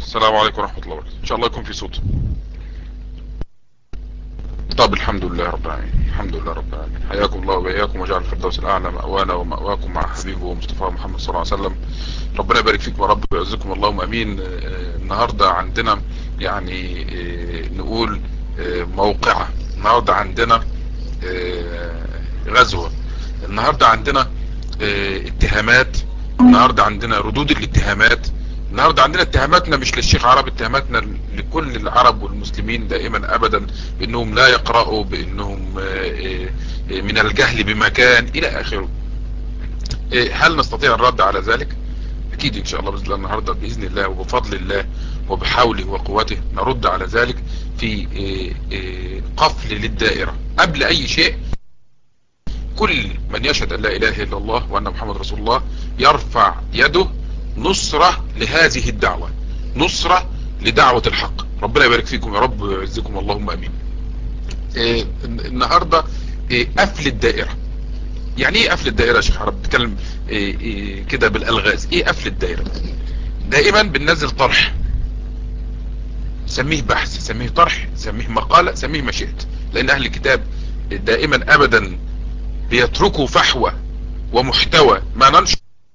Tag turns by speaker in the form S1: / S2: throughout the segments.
S1: السلام عليكم ورحمة الله وبركاته ان شاء الله يكون في صوت طب الحمد لله رب العالمين الحمد لله رب العالمين حياكم الله وبياكم وجعل الفردوس الاعلى مأوانا ومأواكم مع حبيبه ومصطفى محمد صلى الله عليه وسلم ربنا يبارك فيكم يا رب ويعزكم اللهم امين النهاردة عندنا يعني نقول موقعة النهاردة عندنا غزوة النهاردة عندنا اتهامات النهاردة عندنا ردود الاتهامات النهاردة عندنا اتهاماتنا مش للشيخ عرب اتهاماتنا لكل العرب والمسلمين دائما ابدا بانهم لا يقرأوا بانهم من الجهل بمكان الى اخره هل نستطيع الرد على ذلك اكيد ان شاء الله باذن الله النهاردة باذن الله وبفضل الله وبحوله وقوته نرد على ذلك في قفل للدائرة قبل اي شيء كل من يشهد ان لا اله الا الله وان محمد رسول الله يرفع يده نصرة لهذه الدعوة نصرة لدعوة الحق ربنا يبارك فيكم يا رب ويعزكم اللهم امين إيه النهاردة إيه قفل الدائرة يعني ايه قفل الدائرة يا شيخ عرب بتكلم إيه إيه كده بالالغاز ايه قفل الدائرة دائما بننزل طرح سميه بحث سميه طرح سميه مقالة سميه ما شئت لان اهل الكتاب دائما ابدا بيتركوا فحوى ومحتوى ما ننشر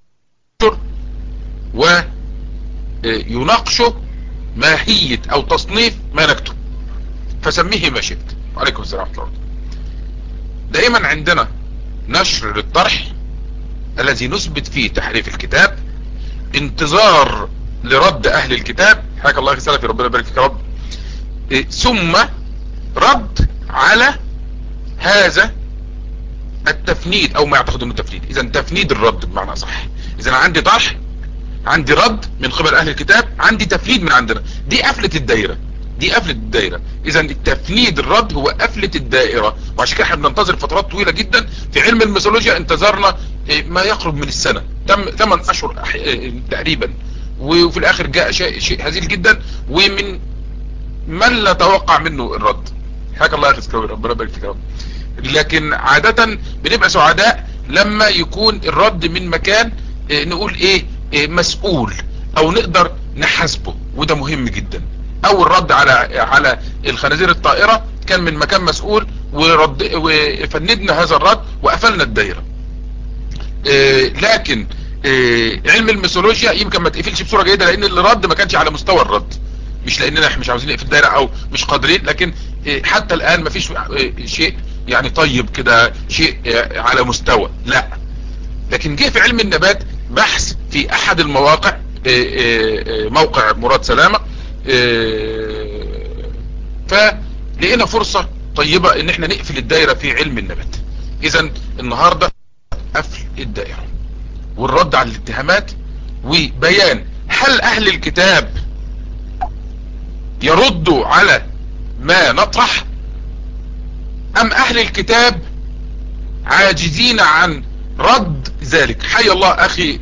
S1: ويناقشوا ماهية او تصنيف ما نكتب فسميه ما شئت وعليكم السلام ورحمة الله دائما عندنا نشر للطرح الذي نثبت فيه تحريف الكتاب انتظار لرد اهل الكتاب حياك الله سلفي ربنا يبارك فيك يا رب ثم رد على هذا التفنيد او ما يعتقد انه تفنيد اذا تفنيد الرد بمعنى صح اذا عندي طرح عندي رد من قبل اهل الكتاب عندي تفنيد من عندنا دي قفلة الدايرة دي قفلة الدايرة اذا التفنيد الرد هو قفلة الدائرة وعشان كده احنا بننتظر فترات طويلة جدا في علم الميثولوجيا انتظرنا ما يقرب من السنة تم 8 اشهر تقريبا وفي الاخر جاء شيء, شيء هزيل جدا ومن من لا توقع منه الرد حياك الله يا اخي سكاوي ربنا يبارك فيك يا رب لكن عادة بنبقى سعداء لما يكون الرد من مكان نقول ايه مسؤول او نقدر نحاسبه وده مهم جدا اول رد على على الخنازير الطائرة كان من مكان مسؤول ورد وفندنا هذا الرد وقفلنا الدايرة لكن علم الميثولوجيا يمكن ما تقفلش بصورة جيدة لان الرد ما كانش على مستوى الرد مش لاننا احنا مش عاوزين نقفل الدايرة او مش قادرين لكن حتى الان ما فيش شيء يعني طيب كده شيء على مستوى لا لكن جه في علم النبات بحث في احد المواقع موقع مراد سلامة فلقينا فرصة طيبة ان احنا نقفل الدائرة في علم النبات اذا النهاردة قفل الدائرة والرد على الاتهامات وبيان هل اهل الكتاب يردوا على ما نطرح ام اهل الكتاب عاجزين عن رد ذلك حي الله اخي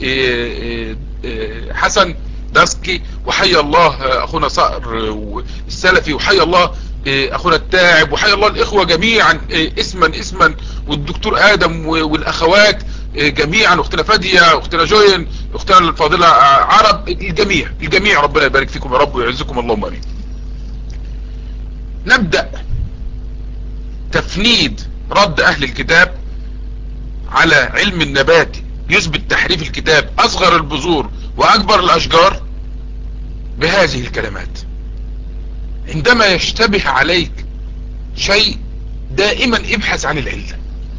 S1: حسن داسكي وحي الله اخونا صقر السلفي وحي الله اخونا التاعب وحي الله الاخوة جميعا اسما اسما والدكتور ادم والاخوات جميعا اختنا فادية اختنا جوين اختنا الفاضلة عرب الجميع الجميع ربنا يبارك فيكم يا رب ويعزكم اللهم امين نبدأ تفنيد رد اهل الكتاب على علم النبات يثبت تحريف الكتاب اصغر البذور واكبر الاشجار بهذه الكلمات عندما يشتبه عليك شيء دائما ابحث عن العلة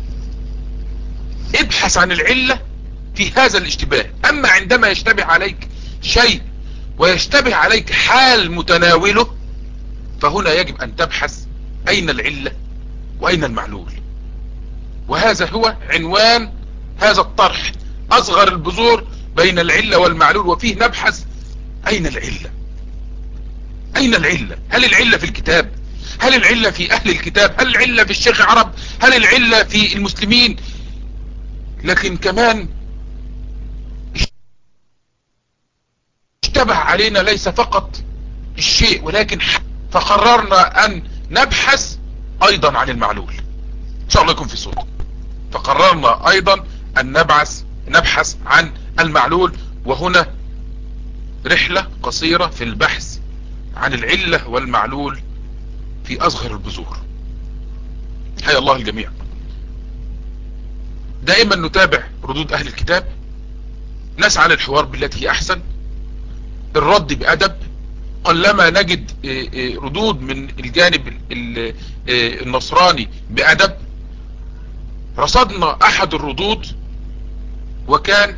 S1: ابحث عن العلة في هذا الاشتباه اما عندما يشتبه عليك شيء ويشتبه عليك حال متناوله فهنا يجب ان تبحث اين العلة واين المعلول وهذا هو عنوان هذا الطرح اصغر البذور بين العلة والمعلول وفيه نبحث اين العلة اين العلة هل العلة في الكتاب هل العلة في اهل الكتاب هل العلة في الشيخ عرب هل العلة في المسلمين لكن كمان اشتبه علينا ليس فقط الشيء ولكن فقررنا ان نبحث ايضا عن المعلول ان شاء الله يكون في صوت فقررنا ايضا ان نبعث نبحث عن المعلول وهنا رحلة قصيرة في البحث عن العلة والمعلول في اصغر البذور حيا الله الجميع دائما نتابع ردود اهل الكتاب نسعى للحوار بالتي هي احسن الرد بادب قلما نجد ردود من الجانب النصراني بادب رصدنا احد الردود وكان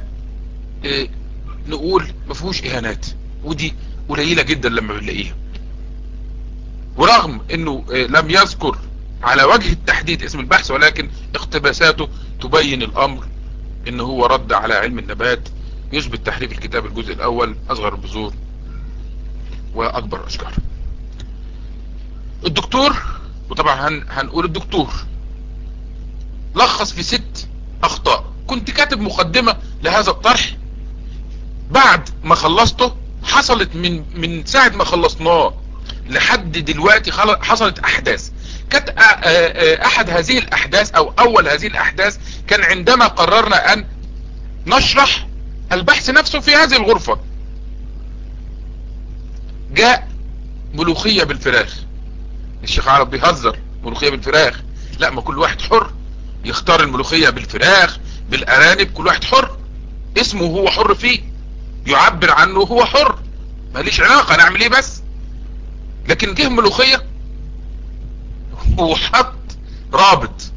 S1: نقول مفهوش اهانات ودي قليلة جدا لما بنلاقيها ورغم انه لم يذكر على وجه التحديد اسم البحث ولكن اقتباساته تبين الامر انه هو رد على علم النبات يثبت تحريف الكتاب الجزء الاول اصغر البذور واكبر الاشجار الدكتور وطبعا هنقول الدكتور لخص في ست اخطاء كنت كاتب مقدمة لهذا الطرح بعد ما خلصته حصلت من من ساعة ما خلصناه لحد دلوقتي حصلت احداث كانت احد هذه الاحداث او اول هذه الاحداث كان عندما قررنا ان نشرح البحث نفسه في هذه الغرفة جاء ملوخية بالفراخ الشيخ عرب بيهزر ملوخية بالفراخ لا ما كل واحد حر يختار الملوخية بالفراخ بالارانب كل واحد حر اسمه هو حر فيه يعبر عنه هو حر ماليش علاقة نعمل ايه بس لكن جه ملوخية وحط رابط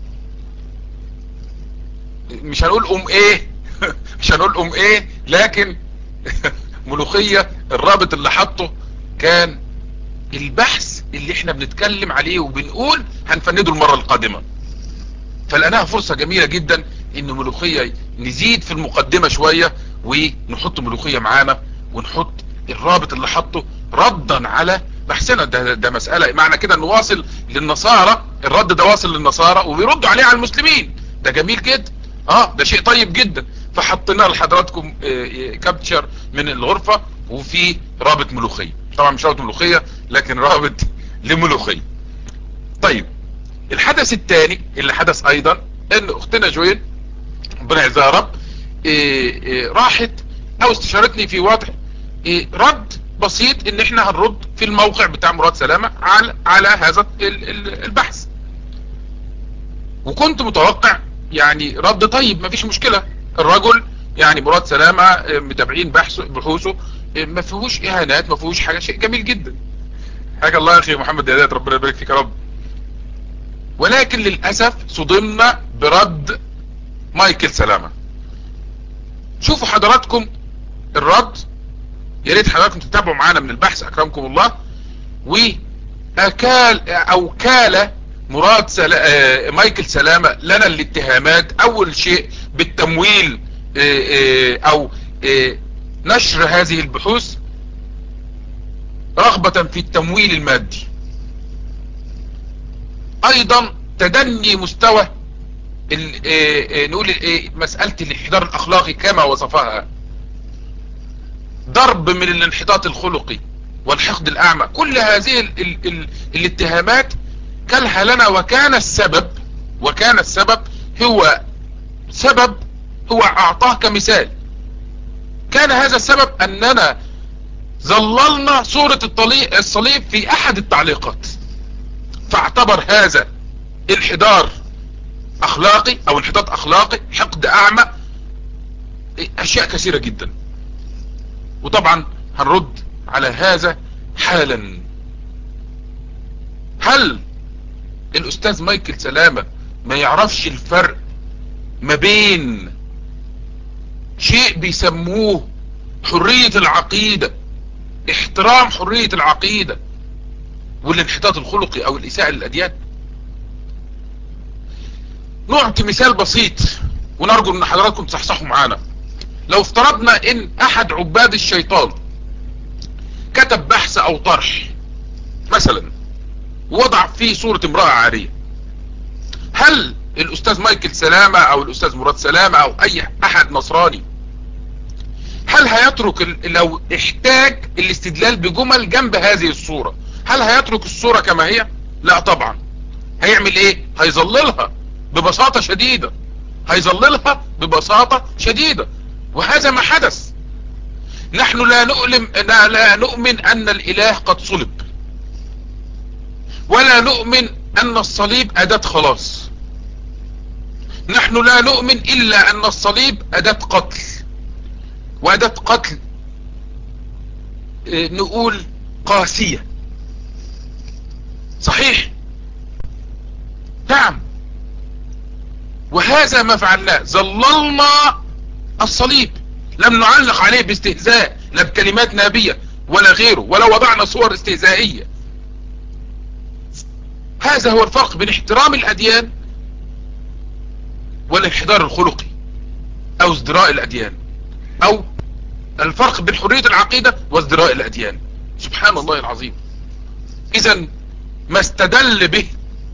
S1: مش هنقول ام ايه مش هنقول ام ايه لكن ملوخية الرابط اللي حطه كان البحث اللي احنا بنتكلم عليه وبنقول هنفنده المرة القادمة فلقناها فرصة جميلة جدا ان ملوخية نزيد في المقدمة شوية ونحط ملوخية معانا ونحط الرابط اللي حطه ردا على بحثنا ده, ده مسألة معنى كده انه واصل للنصارى الرد ده واصل للنصارى وبيردوا عليه على المسلمين ده جميل جدا اه ده شيء طيب جدا فحطينا لحضراتكم كابتشر من الغرفة وفي رابط ملوخية طبعا مش رابط ملوخية لكن رابط لملوخية طيب الحدث الثاني اللي حدث ايضا ان اختنا جويل ربنا يعزها يا رب إيه إيه راحت او استشارتني في وضع إيه رد بسيط ان احنا هنرد في الموقع بتاع مراد سلامة على, على هذا البحث وكنت متوقع يعني رد طيب مفيش مشكلة الرجل يعني مراد سلامة متابعين بحثه بحوثه ما فيهوش اهانات ما فيهوش حاجة شيء جميل جدا حاجة الله يا اخي محمد يا ربنا يبارك فيك يا رب ولكن للأسف صدمنا برد مايكل سلامة شوفوا حضراتكم الرد يا ريت حضراتكم تتابعوا معانا من البحث اكرمكم الله واكال او كال مراد سلا... مايكل سلامة لنا الاتهامات اول شيء بالتمويل او نشر هذه البحوث رغبة في التمويل المادي ايضا تدني مستوى نقول مسألة الانحدار الاخلاقي كما وصفها ضرب من الانحطاط الخلقي والحقد الاعمى كل هذه ال ال ال الاتهامات كلها لنا وكان السبب وكان السبب هو سبب هو اعطاه كمثال كان هذا السبب اننا ظللنا صورة الصليب في احد التعليقات فاعتبر هذا انحدار اخلاقي او انحطاط اخلاقي حقد اعمى اشياء كثيرة جدا وطبعا هنرد على هذا حالا هل الاستاذ مايكل سلامة ما يعرفش الفرق ما بين شيء بيسموه حرية العقيدة احترام حرية العقيدة والانحطاط الخلقي او الاساءة للاديان نعطي مثال بسيط ونرجو ان حضراتكم تصحصحوا معانا لو افترضنا ان احد عباد الشيطان كتب بحث او طرح مثلا وضع فيه صورة امرأة عارية هل الاستاذ مايكل سلامة او الاستاذ مراد سلامة او اي احد نصراني هل هيترك لو احتاج الاستدلال بجمل جنب هذه الصورة هل هيترك الصورة كما هي لا طبعا هيعمل ايه هيظللها ببساطة شديدة هيظللها ببساطة شديدة وهذا ما حدث نحن لا نؤلم لا, لا نؤمن ان الاله قد صلب ولا نؤمن ان الصليب اداة خلاص نحن لا نؤمن الا ان الصليب اداة قتل واداة قتل اه نقول قاسية صحيح نعم وهذا ما فعلناه ظللنا الصليب لم نعلق عليه باستهزاء لا بكلمات نابية ولا غيره ولا وضعنا صور استهزائية هذا هو الفرق بين احترام الاديان والانحدار الخلقي او ازدراء الاديان او الفرق بين حرية العقيدة وازدراء الاديان سبحان الله العظيم اذا ما استدل به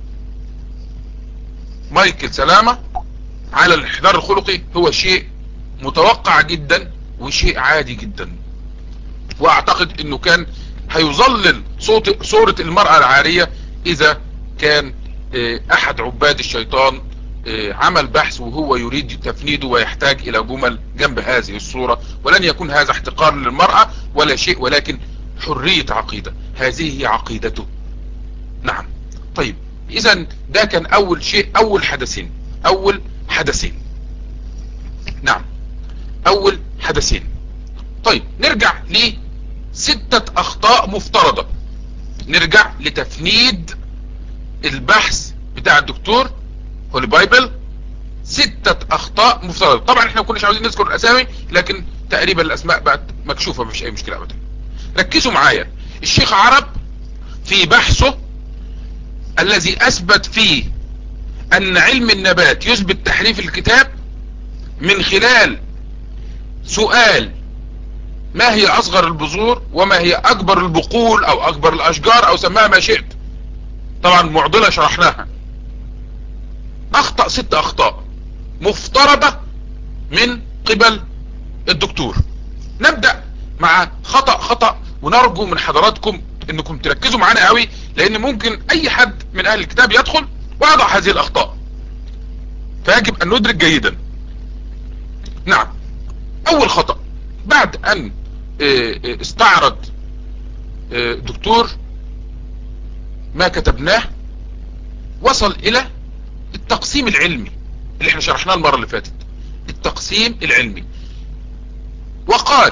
S1: مايكل سلامة على الانحدار الخلقي هو شيء متوقع جدا وشيء عادي جدا واعتقد انه كان هيظلل صوت صورة المرأة العارية اذا كان احد عباد الشيطان عمل بحث وهو يريد تفنيده ويحتاج الى جمل جنب هذه الصورة ولن يكون هذا احتقار للمرأة ولا شيء ولكن حرية عقيدة هذه هي عقيدته نعم طيب اذا ده كان اول شيء اول حدثين اول حدثين نعم اول حدثين طيب نرجع لستة اخطاء مفترضة نرجع لتفنيد البحث بتاع الدكتور هولي بايبل ستة اخطاء مفترضة طبعا احنا ما كناش عاوزين نذكر الاسامي لكن تقريبا الاسماء بقت مكشوفة مفيش اي مشكلة ابدا ركزوا معايا الشيخ عرب في بحثه الذي اثبت فيه ان علم النبات يثبت تحريف الكتاب من خلال سؤال ما هي اصغر البذور وما هي اكبر البقول او اكبر الاشجار او سماها ما شئت طبعا معضلة شرحناها اخطأ ست اخطاء مفترضة من قبل الدكتور نبدأ مع خطأ خطأ ونرجو من حضراتكم انكم تركزوا معانا قوي لان ممكن اي حد من اهل الكتاب يدخل ويضع هذه الاخطاء فيجب ان ندرك جيدا نعم اول خطأ بعد ان استعرض دكتور ما كتبناه وصل الى التقسيم العلمي اللي احنا شرحناه المرة اللي فاتت التقسيم العلمي وقال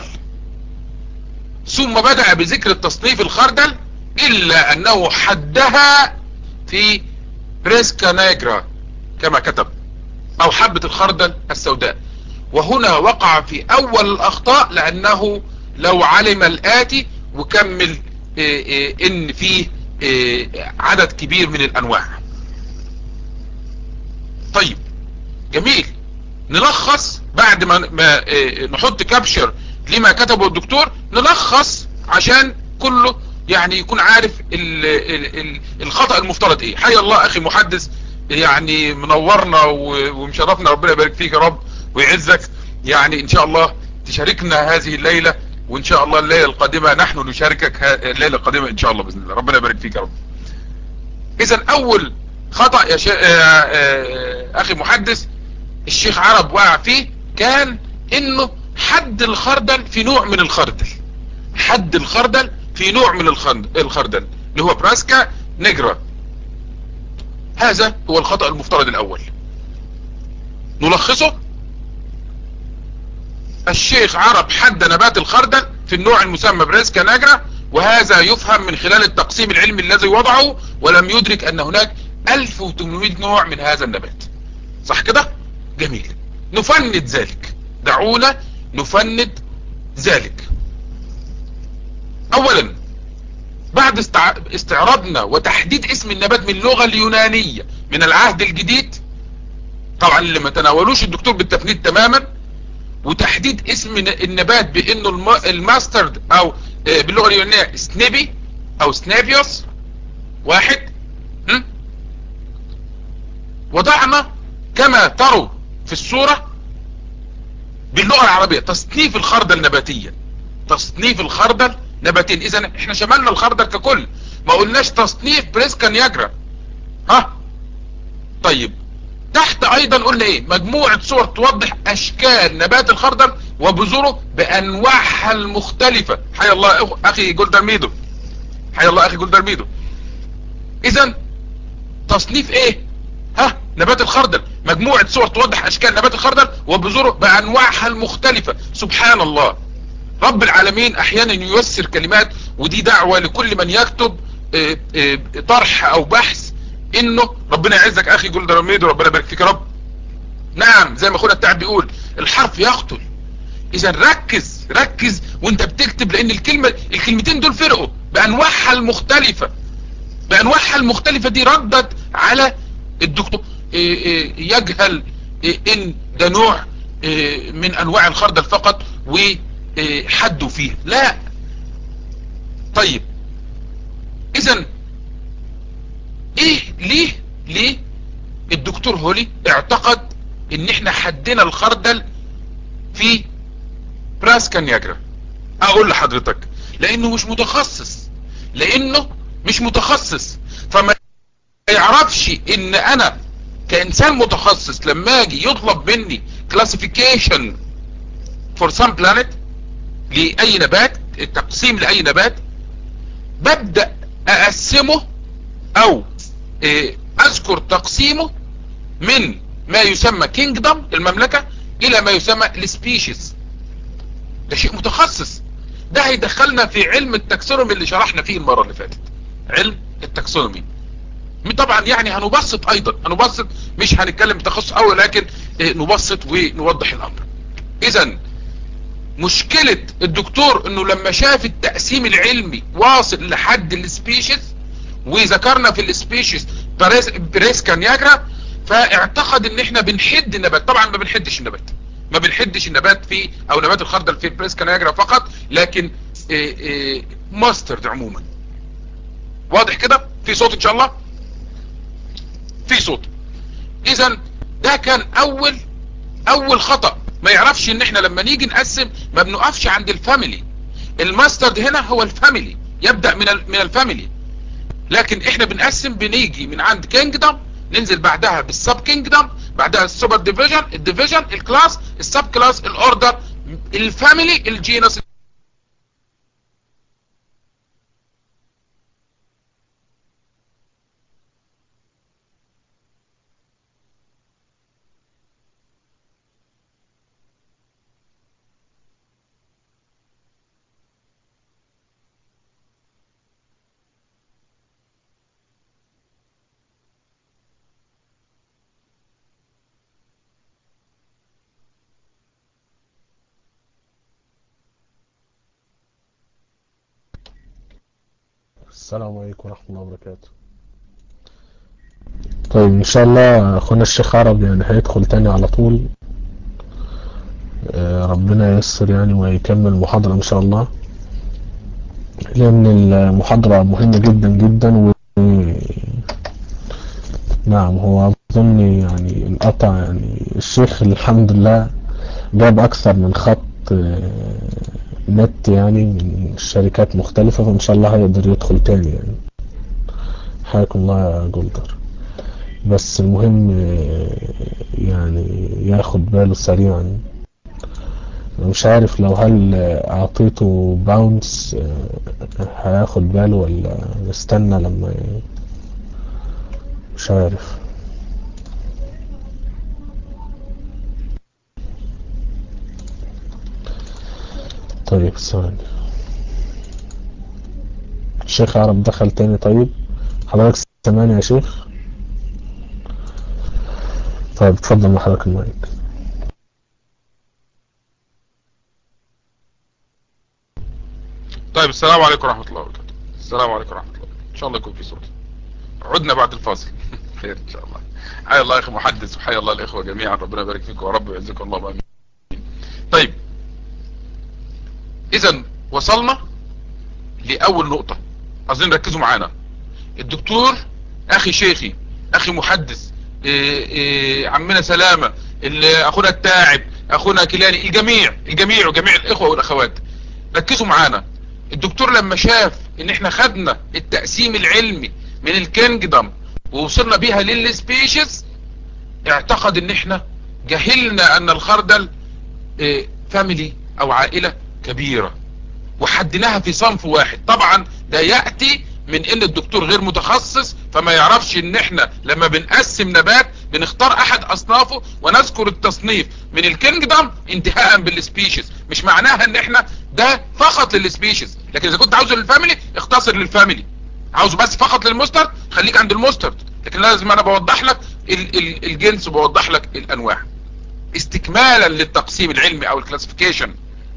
S1: ثم بدأ بذكر التصنيف الخردل الا انه حدها في بريسكا نيجرا كما كتب او حبة الخردل السوداء وهنا وقع في اول الاخطاء لانه لو علم الاتي وكمل إيه إيه ان فيه إيه عدد كبير من الانواع طيب جميل نلخص بعد ما, ما نحط كابشر لما كتبه الدكتور نلخص عشان كله يعني يكون عارف ال ال ال الخطأ المفترض ايه حي الله اخي محدث يعني منورنا ومشرفنا ربنا يبارك فيك يا رب ويعزك يعني ان شاء الله تشاركنا هذه الليلة وان شاء الله الليلة القادمة نحن نشاركك الليلة القادمة ان شاء الله باذن الله ربنا يبارك فيك يا رب اذا اول خطأ يا شا... اخي محدث الشيخ عرب وقع فيه كان انه حد الخردل في نوع من الخردل حد الخردل في نوع من الخردل اللي هو براسكا نجرا هذا هو الخطأ المفترض الاول نلخصه الشيخ عرب حد نبات الخردل في النوع المسمى براسكا نجرا وهذا يفهم من خلال التقسيم العلمي الذي وضعه ولم يدرك ان هناك 1800 نوع من هذا النبات صح كده جميل نفند ذلك دعونا نفند ذلك اولا بعد استعراضنا وتحديد اسم النبات من اللغة اليونانية من العهد الجديد طبعا اللي ما تناولوش الدكتور بالتفنيد تماما وتحديد اسم النبات بانه الماسترد او باللغة اليونانية سنيبي او سنافيوس واحد وضعنا كما تروا في الصورة باللغة العربية تصنيف الخردل نباتيا تصنيف الخردل نباتين اذا احنا شملنا الخردل ككل ما قلناش تصنيف بريسكا نياجرا ها طيب تحت ايضا قلنا ايه مجموعة صور توضح اشكال نبات الخردل وبذوره بانواعها المختلفة حي الله اخي جولدر ميدو حي الله اخي جولدر ميدو اذا تصنيف ايه ها نبات الخردل مجموعة صور توضح اشكال نبات الخردل وبذوره بانواعها المختلفة سبحان الله رب العالمين احيانا ييسر كلمات ودي دعوة لكل من يكتب اه اه طرح او بحث انه ربنا يعزك اخي جولدر ميدو ربنا يبارك فيك يا رب نعم زي ما اخونا التعب بيقول الحرف يقتل اذا ركز ركز وانت بتكتب لان الكلمة الكلمتين دول فرقوا بانواعها المختلفة بانواعها المختلفة دي ردت على الدكتور يجهل ان ده نوع من انواع الخردل فقط وحدوا فيه لا طيب اذا ايه ليه ليه الدكتور هولي اعتقد ان احنا حدنا الخردل في براس كانياجرا اقول لحضرتك لانه مش متخصص لانه مش متخصص فما يعرفش ان انا كانسان متخصص لما اجي يطلب مني كلاسيفيكيشن فور سام بلانيت لاي نبات التقسيم لاي نبات ببدأ اقسمه او اذكر تقسيمه من ما يسمى كينجدم المملكة الى ما يسمى السبيشيز ده شيء متخصص ده هيدخلنا في علم التكسونومي اللي شرحنا فيه المرة اللي فاتت علم التكسونومي طبعا يعني هنبسط ايضا هنبسط مش هنتكلم بتخصص اول لكن نبسط ونوضح الامر اذا مشكلة الدكتور انه لما شاف التقسيم العلمي واصل لحد السبيشيز وذكرنا في السبيشيز بريس كانياجرا فاعتقد ان احنا بنحد النبات طبعا ما بنحدش النبات ما بنحدش النبات في او نبات الخردل في بريس كانياجرا فقط لكن ماسترد عموما واضح كده في صوت ان شاء الله في صوت اذا ده كان اول اول خطأ ما يعرفش ان احنا لما نيجي نقسم ما بنقفش عند الفاميلي الماسترد هنا هو الفاميلي يبدأ من من الفاميلي لكن احنا بنقسم بنيجي من عند كينجدم ننزل بعدها بالسب كينجدم بعدها السوبر ديفيجن الديفيجن الكلاس السب كلاس الاوردر الفاميلي الجينس
S2: السلام عليكم ورحمة الله وبركاته طيب ان شاء الله اخونا الشيخ عرب يعني هيدخل تاني على طول آه، ربنا ييسر يعني ويكمل المحاضرة ان شاء الله لان المحاضرة مهمة جدا جدا و نعم هو اظن يعني انقطع يعني الشيخ الحمد لله جاب اكثر من خط آه، نت يعني من شركات مختلفة فان شاء الله هيقدر يدخل تاني يعني حياكم الله يا جولدر بس المهم آه، يعني ياخد باله سريعا أنا مش عارف لو هل اعطيته باونس هياخد باله ولا نستنى لما ي- مش عارف طيب ثواني الشيخ عرب دخل تاني طيب حضرتك سامعني يا شيخ طيب اتفضل مع حضرتك المايك
S1: طيب السلام عليكم ورحمة الله وبركاته السلام عليكم ورحمة الله وبركاته ان شاء الله يكون في صوت عدنا بعد الفاصل خير ان شاء الله حيا الله يا اخي محدث وحيا الله الاخوة جميعا ربنا يبارك فيكم ورب ويعزكم الله امين طيب اذا وصلنا لاول نقطة عايزين ركزوا معانا الدكتور اخي شيخي اخي محدث إيه إيه عمنا سلامة اللي اخونا التاعب اخونا كيلاني الجميع الجميع وجميع الاخوة والاخوات ركزوا معانا الدكتور لما شاف ان احنا خدنا التقسيم العلمي من الكينجدم ووصلنا بيها للسبيشيز اعتقد ان احنا جهلنا ان الخردل إيه، فاميلي او عائلة كبيرة وحدناها في صنف واحد طبعا ده يأتي من ان الدكتور غير متخصص فما يعرفش ان احنا لما بنقسم نبات بنختار احد اصنافه ونذكر التصنيف من الكينجدم انتهاء بالسبيشيز مش معناها ان احنا ده فقط للسبيشيز لكن اذا كنت عاوزه للفاميلي اختصر للفاميلي عاوزه بس فقط للمسترد خليك عند المسترد لكن لازم انا بوضح لك ال ال الجنس وبوضح لك الانواع استكمالا للتقسيم العلمي او الكلاسيفيكيشن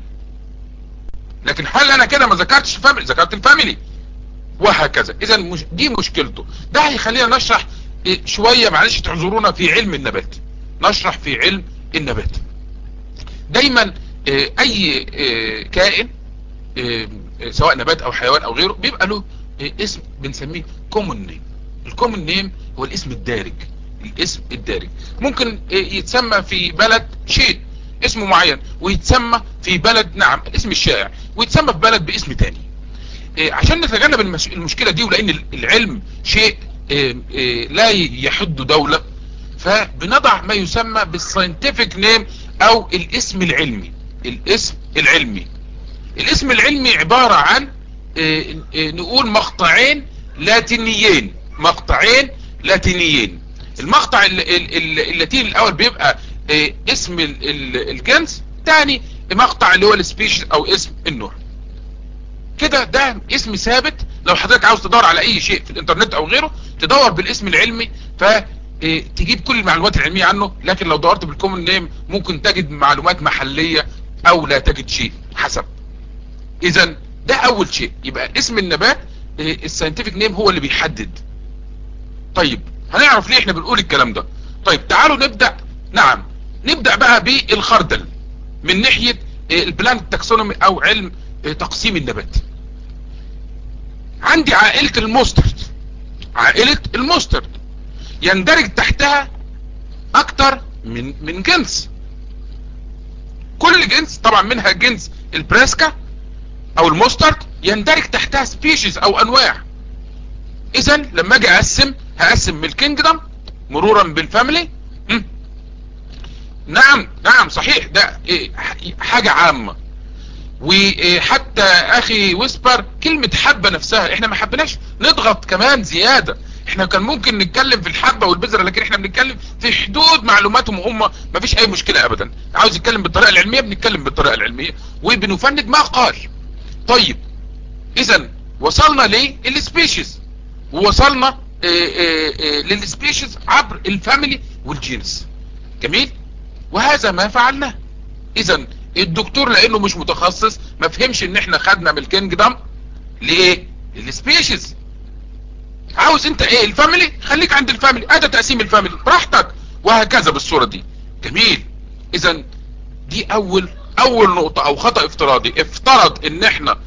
S1: لكن هل انا كده ما ذكرتش الفاميلي ذكرت الفاميلي وهكذا اذا مش دي مشكلته ده هيخلينا نشرح شوية معلش تعذرونا في علم النبات نشرح في علم النبات دايما اي كائن سواء نبات او حيوان او غيره بيبقى له اسم بنسميه كومون نيم الكومون نيم هو الاسم الدارج الاسم الدارج ممكن يتسمى في بلد شيء اسمه معين ويتسمى في بلد نعم الاسم الشائع ويتسمى في بلد باسم تاني عشان نتجنب المشكلة دي ولان العلم شيء لا يحد دولة فبنضع ما يسمى بالساينتفك نيم او الاسم العلمي الاسم العلمي الاسم العلمي عبارة عن نقول مقطعين لاتينيين مقطعين لاتينيين المقطع اللاتيني الاول بيبقى اسم الجنس تاني مقطع اللي هو السبيشيز او اسم النوع كده ده اسم ثابت لو حضرتك عاوز تدور على اي شيء في الانترنت او غيره تدور بالاسم العلمي فتجيب كل المعلومات العلمية عنه لكن لو دورت بالكومن نيم ممكن تجد معلومات محلية او لا تجد شيء حسب اذا ده اول شيء يبقى اسم النبات الساينتفك نيم هو اللي بيحدد طيب هنعرف ليه احنا بنقول الكلام ده طيب تعالوا نبدأ نعم نبدأ بقى بالخردل من ناحية البلانت تاكسونومي او علم تقسيم النبات عندي عائلة المسترد عائلة المسترد يندرج تحتها اكتر من من جنس كل جنس طبعا منها جنس البريسكا او المسترد يندرج تحتها سبيشيز او انواع اذا لما اجي اقسم هقسم من الكينجدم مرورا بالفاميلي نعم نعم صحيح ده حاجة عامة وحتى اخي ويسبر كلمة حبة نفسها احنا ما حبناش نضغط كمان زيادة احنا كان ممكن نتكلم في الحبة والبذرة لكن احنا بنتكلم في حدود معلوماتهم هم ما فيش اي مشكلة ابدا عاوز يتكلم بالطريقة العلمية بنتكلم بالطريقة العلمية وبنفند ما قال طيب اذا وصلنا للسبيشيز ووصلنا للسبيشيز عبر الفاميلي والجينس جميل وهذا ما فعلناه اذا الدكتور لانه مش متخصص ما فهمش ان احنا خدنا من الكينجدم لايه للسبيشيز عاوز انت ايه الفاميلي خليك عند الفاميلي ادى تقسيم الفاميلي براحتك وهكذا بالصورة دي جميل اذا دي اول اول نقطة او خطأ افتراضي افترض ان احنا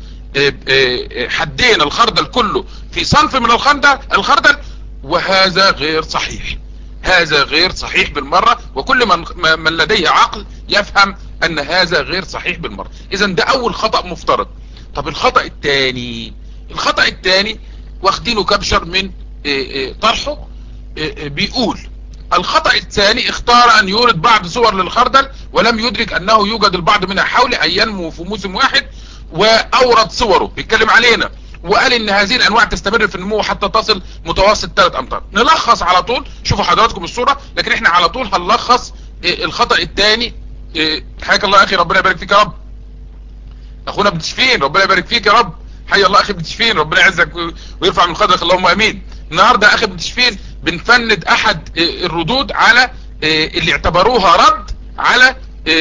S1: حدينا الخردل كله في صنف من الخردل الخردل وهذا غير صحيح هذا غير صحيح بالمرة وكل من, من لديه عقل يفهم ان هذا غير صحيح بالمرة اذا ده اول خطأ مفترض طب الخطأ الثاني الخطأ الثاني واخدينه كبشر من طرحه بيقول الخطأ الثاني اختار ان يورد بعض صور للخردل ولم يدرك انه يوجد البعض منها حول ان ينمو في موسم واحد واورد صوره بيتكلم علينا وقال ان هذه الانواع تستمر في النمو حتى تصل متوسط 3 امتار نلخص على طول شوفوا حضراتكم الصورة لكن احنا على طول هنلخص الخطأ الثاني حياك الله اخي ربنا يبارك فيك يا رب اخونا بتشفين ربنا يبارك فيك يا رب حي الله اخي بتشفين ربنا يعزك ويرفع من قدرك اللهم امين النهاردة اخي بتشفين بنفند احد الردود على اللي اعتبروها رد على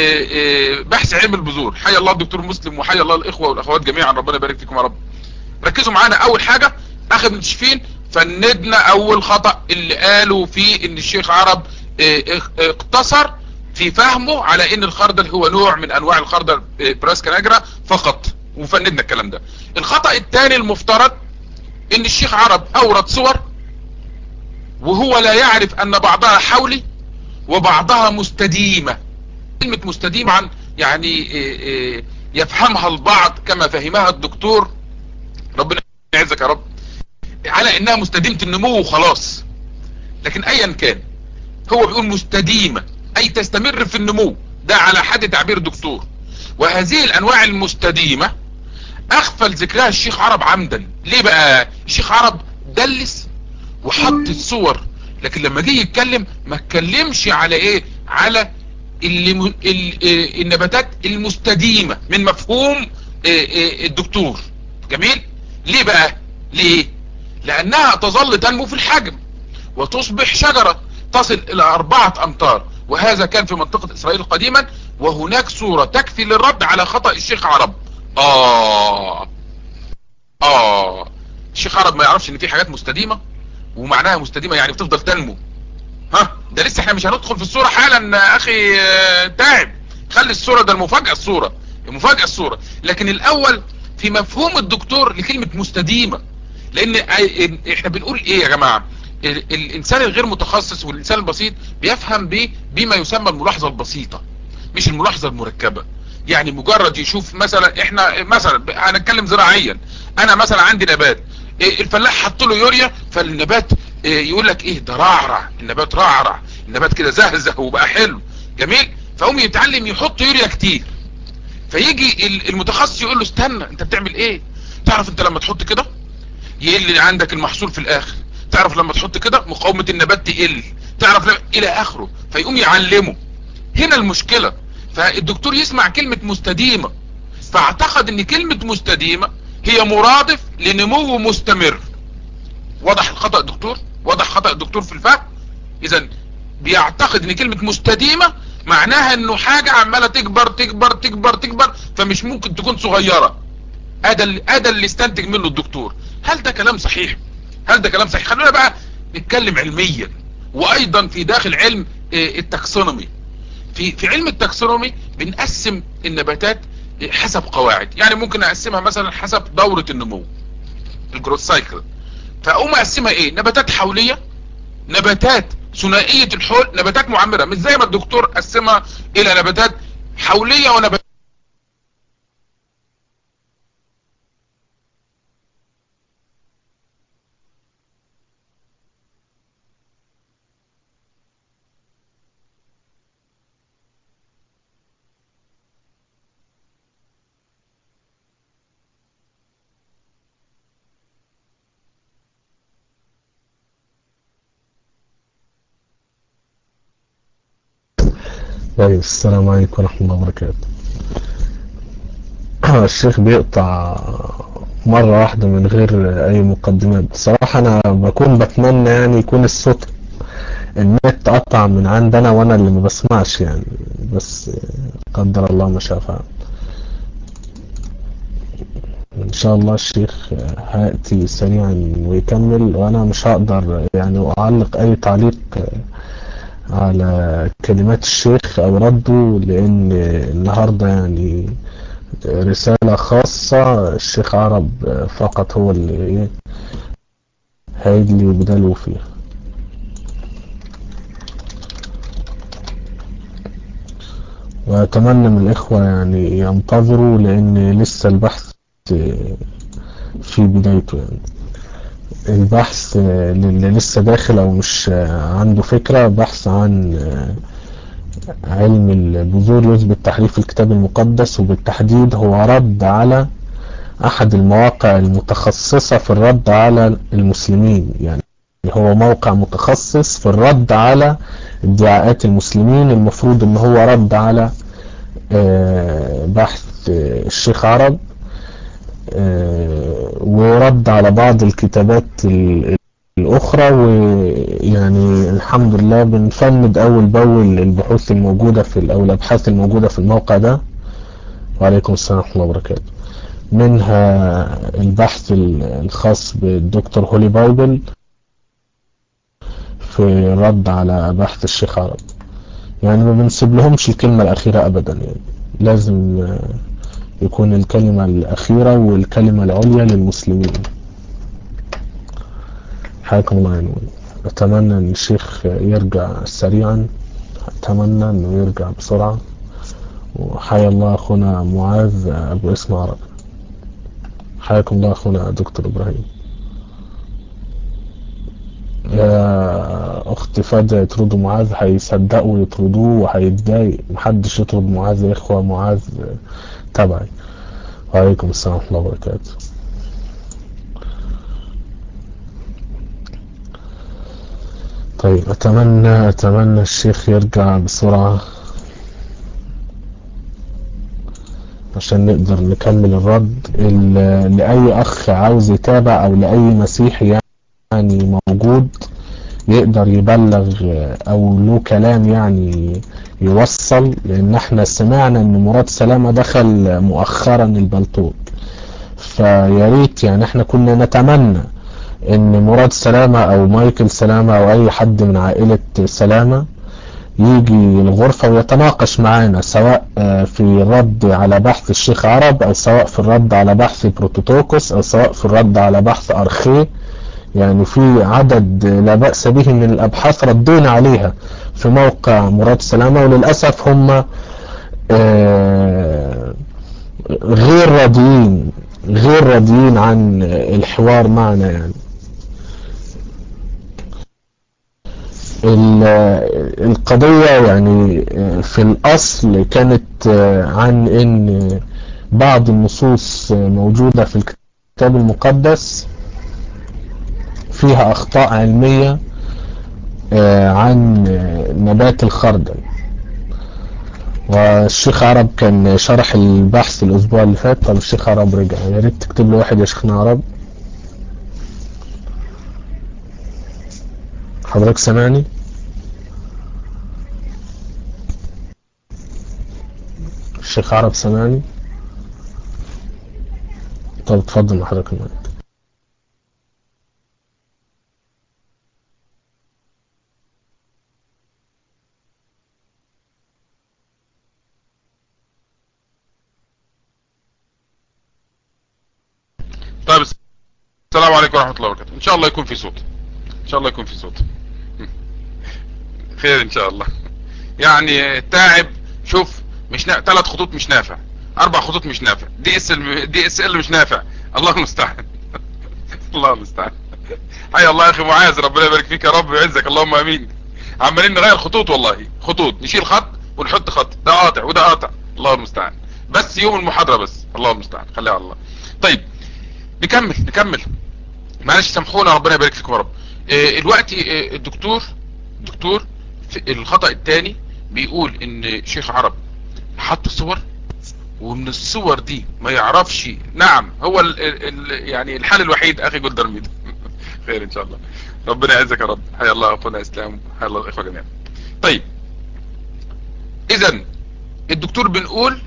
S1: بحث علم البذور حي الله الدكتور مسلم وحي الله الاخوة والاخوات جميعا ربنا يبارك فيكم يا رب ركزوا معانا اول حاجة اخي ابن تشفين فندنا اول خطأ اللي قالوا فيه ان الشيخ عرب اقتصر في فهمه على ان الخردل هو نوع من انواع الخردل براسكا نجرة فقط وفندنا الكلام ده الخطأ الثاني المفترض ان الشيخ عرب اورد صور وهو لا يعرف ان بعضها حولي وبعضها مستديمة كلمة مستديمة عن يعني يفهمها البعض كما فهمها الدكتور ربنا يعزك يا رب على انها مستديمة النمو وخلاص لكن ايا كان هو بيقول مستديمة اي تستمر في النمو ده على حد تعبير الدكتور وهذه الانواع المستديمة اغفل ذكرها الشيخ عرب عمدا ليه بقى الشيخ عرب دلس وحط الصور لكن لما جه يتكلم ما اتكلمش على ايه على اللي م... ال... ال... النباتات المستديمة من مفهوم الدكتور جميل ليه بقى ليه لانها تظل تنمو في الحجم وتصبح شجرة تصل الى اربعة امتار وهذا كان في منطقة اسرائيل قديما وهناك صورة تكفي للرد على خطأ الشيخ عرب اه اه الشيخ عرب ما يعرفش ان في حاجات مستديمة ومعناها مستديمة يعني بتفضل تنمو ها ده لسه احنا مش هندخل في الصورة حالا اخي تعب خلي الصورة ده المفاجأة الصورة المفاجأة الصورة لكن الاول في مفهوم الدكتور لكلمة مستديمة لان احنا بنقول ايه يا جماعة الانسان الغير متخصص والانسان البسيط بيفهم ب بما يسمى الملاحظة البسيطة مش الملاحظة المركبة يعني مجرد يشوف مثلا احنا مثلا هنتكلم زراعيا انا مثلا عندي نبات الفلاح حط له يوريا فالنبات يقول لك ايه ده رعرع النبات رعرع النبات كده زهزه وبقى حلو جميل فهم يتعلم يحط يوريا كتير فيجي المتخصص يقول له استنى انت بتعمل ايه تعرف انت لما تحط كده يقل عندك المحصول في الاخر تعرف لما تحط كده مقاومة النبات تقل تعرف لما الى اخره فيقوم يعلمه هنا المشكلة فالدكتور يسمع كلمة مستديمة فاعتقد ان كلمة مستديمة هي مرادف لنمو مستمر واضح الخطأ الدكتور واضح خطأ الدكتور في الفهم اذا بيعتقد ان كلمة مستديمة معناها انه حاجة عمالة تكبر تكبر تكبر تكبر فمش ممكن تكون صغيرة ادى ادى اللي استنتج منه الدكتور هل ده كلام صحيح هل ده كلام صحيح خلونا بقى نتكلم علميا وايضا في داخل علم التاكسونومي في في علم التاكسونومي بنقسم النباتات حسب قواعد يعني ممكن اقسمها مثلا حسب دورة النمو الجروث سايكل فاقوم اقسمها ايه نباتات حولية نباتات ثنائية الحول نباتات معمرة مش زي ما الدكتور قسمها الى نباتات حولية ونباتات
S2: طيب السلام عليكم ورحمة الله وبركاته الشيخ بيقطع مرة واحدة من غير أي مقدمات بصراحة أنا بكون بتمنى يعني يكون الصوت النت قطع من عندنا وأنا اللي ما بسمعش يعني بس قدر الله ما شاء فعل إن شاء الله الشيخ هيأتي سريعا ويكمل وأنا مش هقدر يعني أعلق أي تعليق على كلمات الشيخ او رده لان النهاردة يعني رسالة خاصة الشيخ عرب فقط هو اللي هيدلي وبدلو فيها واتمنى من الاخوة يعني ينتظروا لان لسه البحث في بدايته يعني البحث اللي لسه داخل او مش عنده فكرة بحث عن علم البذور يثبت تحريف الكتاب المقدس وبالتحديد هو رد على احد المواقع المتخصصة في الرد على المسلمين يعني هو موقع متخصص في الرد على ادعاءات المسلمين المفروض ان هو رد على بحث الشيخ عرب ورد على بعض الكتابات الأخرى ويعني الحمد لله بنفند أول بأول البحوث الموجودة في أو الأبحاث الموجودة في الموقع ده وعليكم السلام ورحمة الله وبركاته منها البحث الخاص بالدكتور هولي بايبل في الرد على بحث الشيخ عرب يعني ما بنسيب لهمش الكلمة الأخيرة أبدا يعني لازم يكون الكلمة الأخيرة والكلمة العليا للمسلمين حياكم الله عنوان أتمنى أن الشيخ يرجع سريعا أتمنى أنه يرجع بسرعة وحيا الله أخونا معاذ أبو اسم عرب حياكم الله أخونا دكتور إبراهيم يا اخت فادية يطردوا معاذ هيصدقوا يطردوه وهيتضايق محدش يطرد معاذ يا اخوة معاذ تبعي وعليكم السلام ورحمة الله وبركاته طيب اتمنى اتمنى الشيخ يرجع بسرعة عشان نقدر نكمل الرد ال- لأي أخ عاوز يتابع أو لأي مسيحي يعني موجود يقدر يبلغ أو له كلام يعني يوصل لأن احنا سمعنا إن مراد سلامة دخل مؤخرا البلطوط فيا ريت يعني احنا كنا نتمنى إن مراد سلامة أو مايكل سلامة أو أي حد من عائلة سلامة يجي الغرفة ويتناقش معانا سواء آه، في الرد على بحث الشيخ عرب او سواء في الرد على بحث بروتوتوكوس او سواء في الرد على بحث ارخيه يعني في عدد لا بأس به من الابحاث ردينا عليها في موقع مراد سلامة وللأسف هم آه، غير راضيين غير راضيين عن الحوار معنا يعني ال- القضية يعني في الأصل كانت عن إن بعض النصوص موجودة في الكتاب المقدس فيها أخطاء علمية عن نبات الخردل والشيخ عرب كان شرح البحث الأسبوع اللي فات طب الشيخ عرب رجع يا ريت تكتب له واحد يا شيخنا عرب حضرتك سامعني الشيخ عرب سامعني طب اتفضل حضرتك المايك
S1: طيب السلام عليكم ورحمة الله وبركاته ان شاء الله يكون في صوت ان شاء الله يكون في صوت خير ان شاء الله يعني تعب شوف مش نا... ثلاث خطوط مش نافع اربع خطوط مش نافع دي اس ال... دي اس ال مش نافع الله المستعان الله المستعان حي الله يا اخي معاذ ربنا يبارك فيك يا رب ويعزك اللهم امين عمالين نغير خطوط والله خطوط نشيل خط ونحط خط ده قاطع وده قاطع الله المستعان بس يوم المحاضرة بس الله المستعان خليها على الله طيب نكمل نكمل معلش سامحونا ربنا يبارك فيكم يا رب آه، الوقت آه، الدكتور الدكتور في الخطأ الثاني بيقول ان شيخ عرب حط صور ومن الصور دي ما يعرفش نعم هو ال ال يعني الحل الوحيد اخي جولدر ميد خير ان شاء الله ربنا يعزك يا رب حيا الله اخونا اسلام حيا الله الاخوه جميعا طيب اذا الدكتور بنقول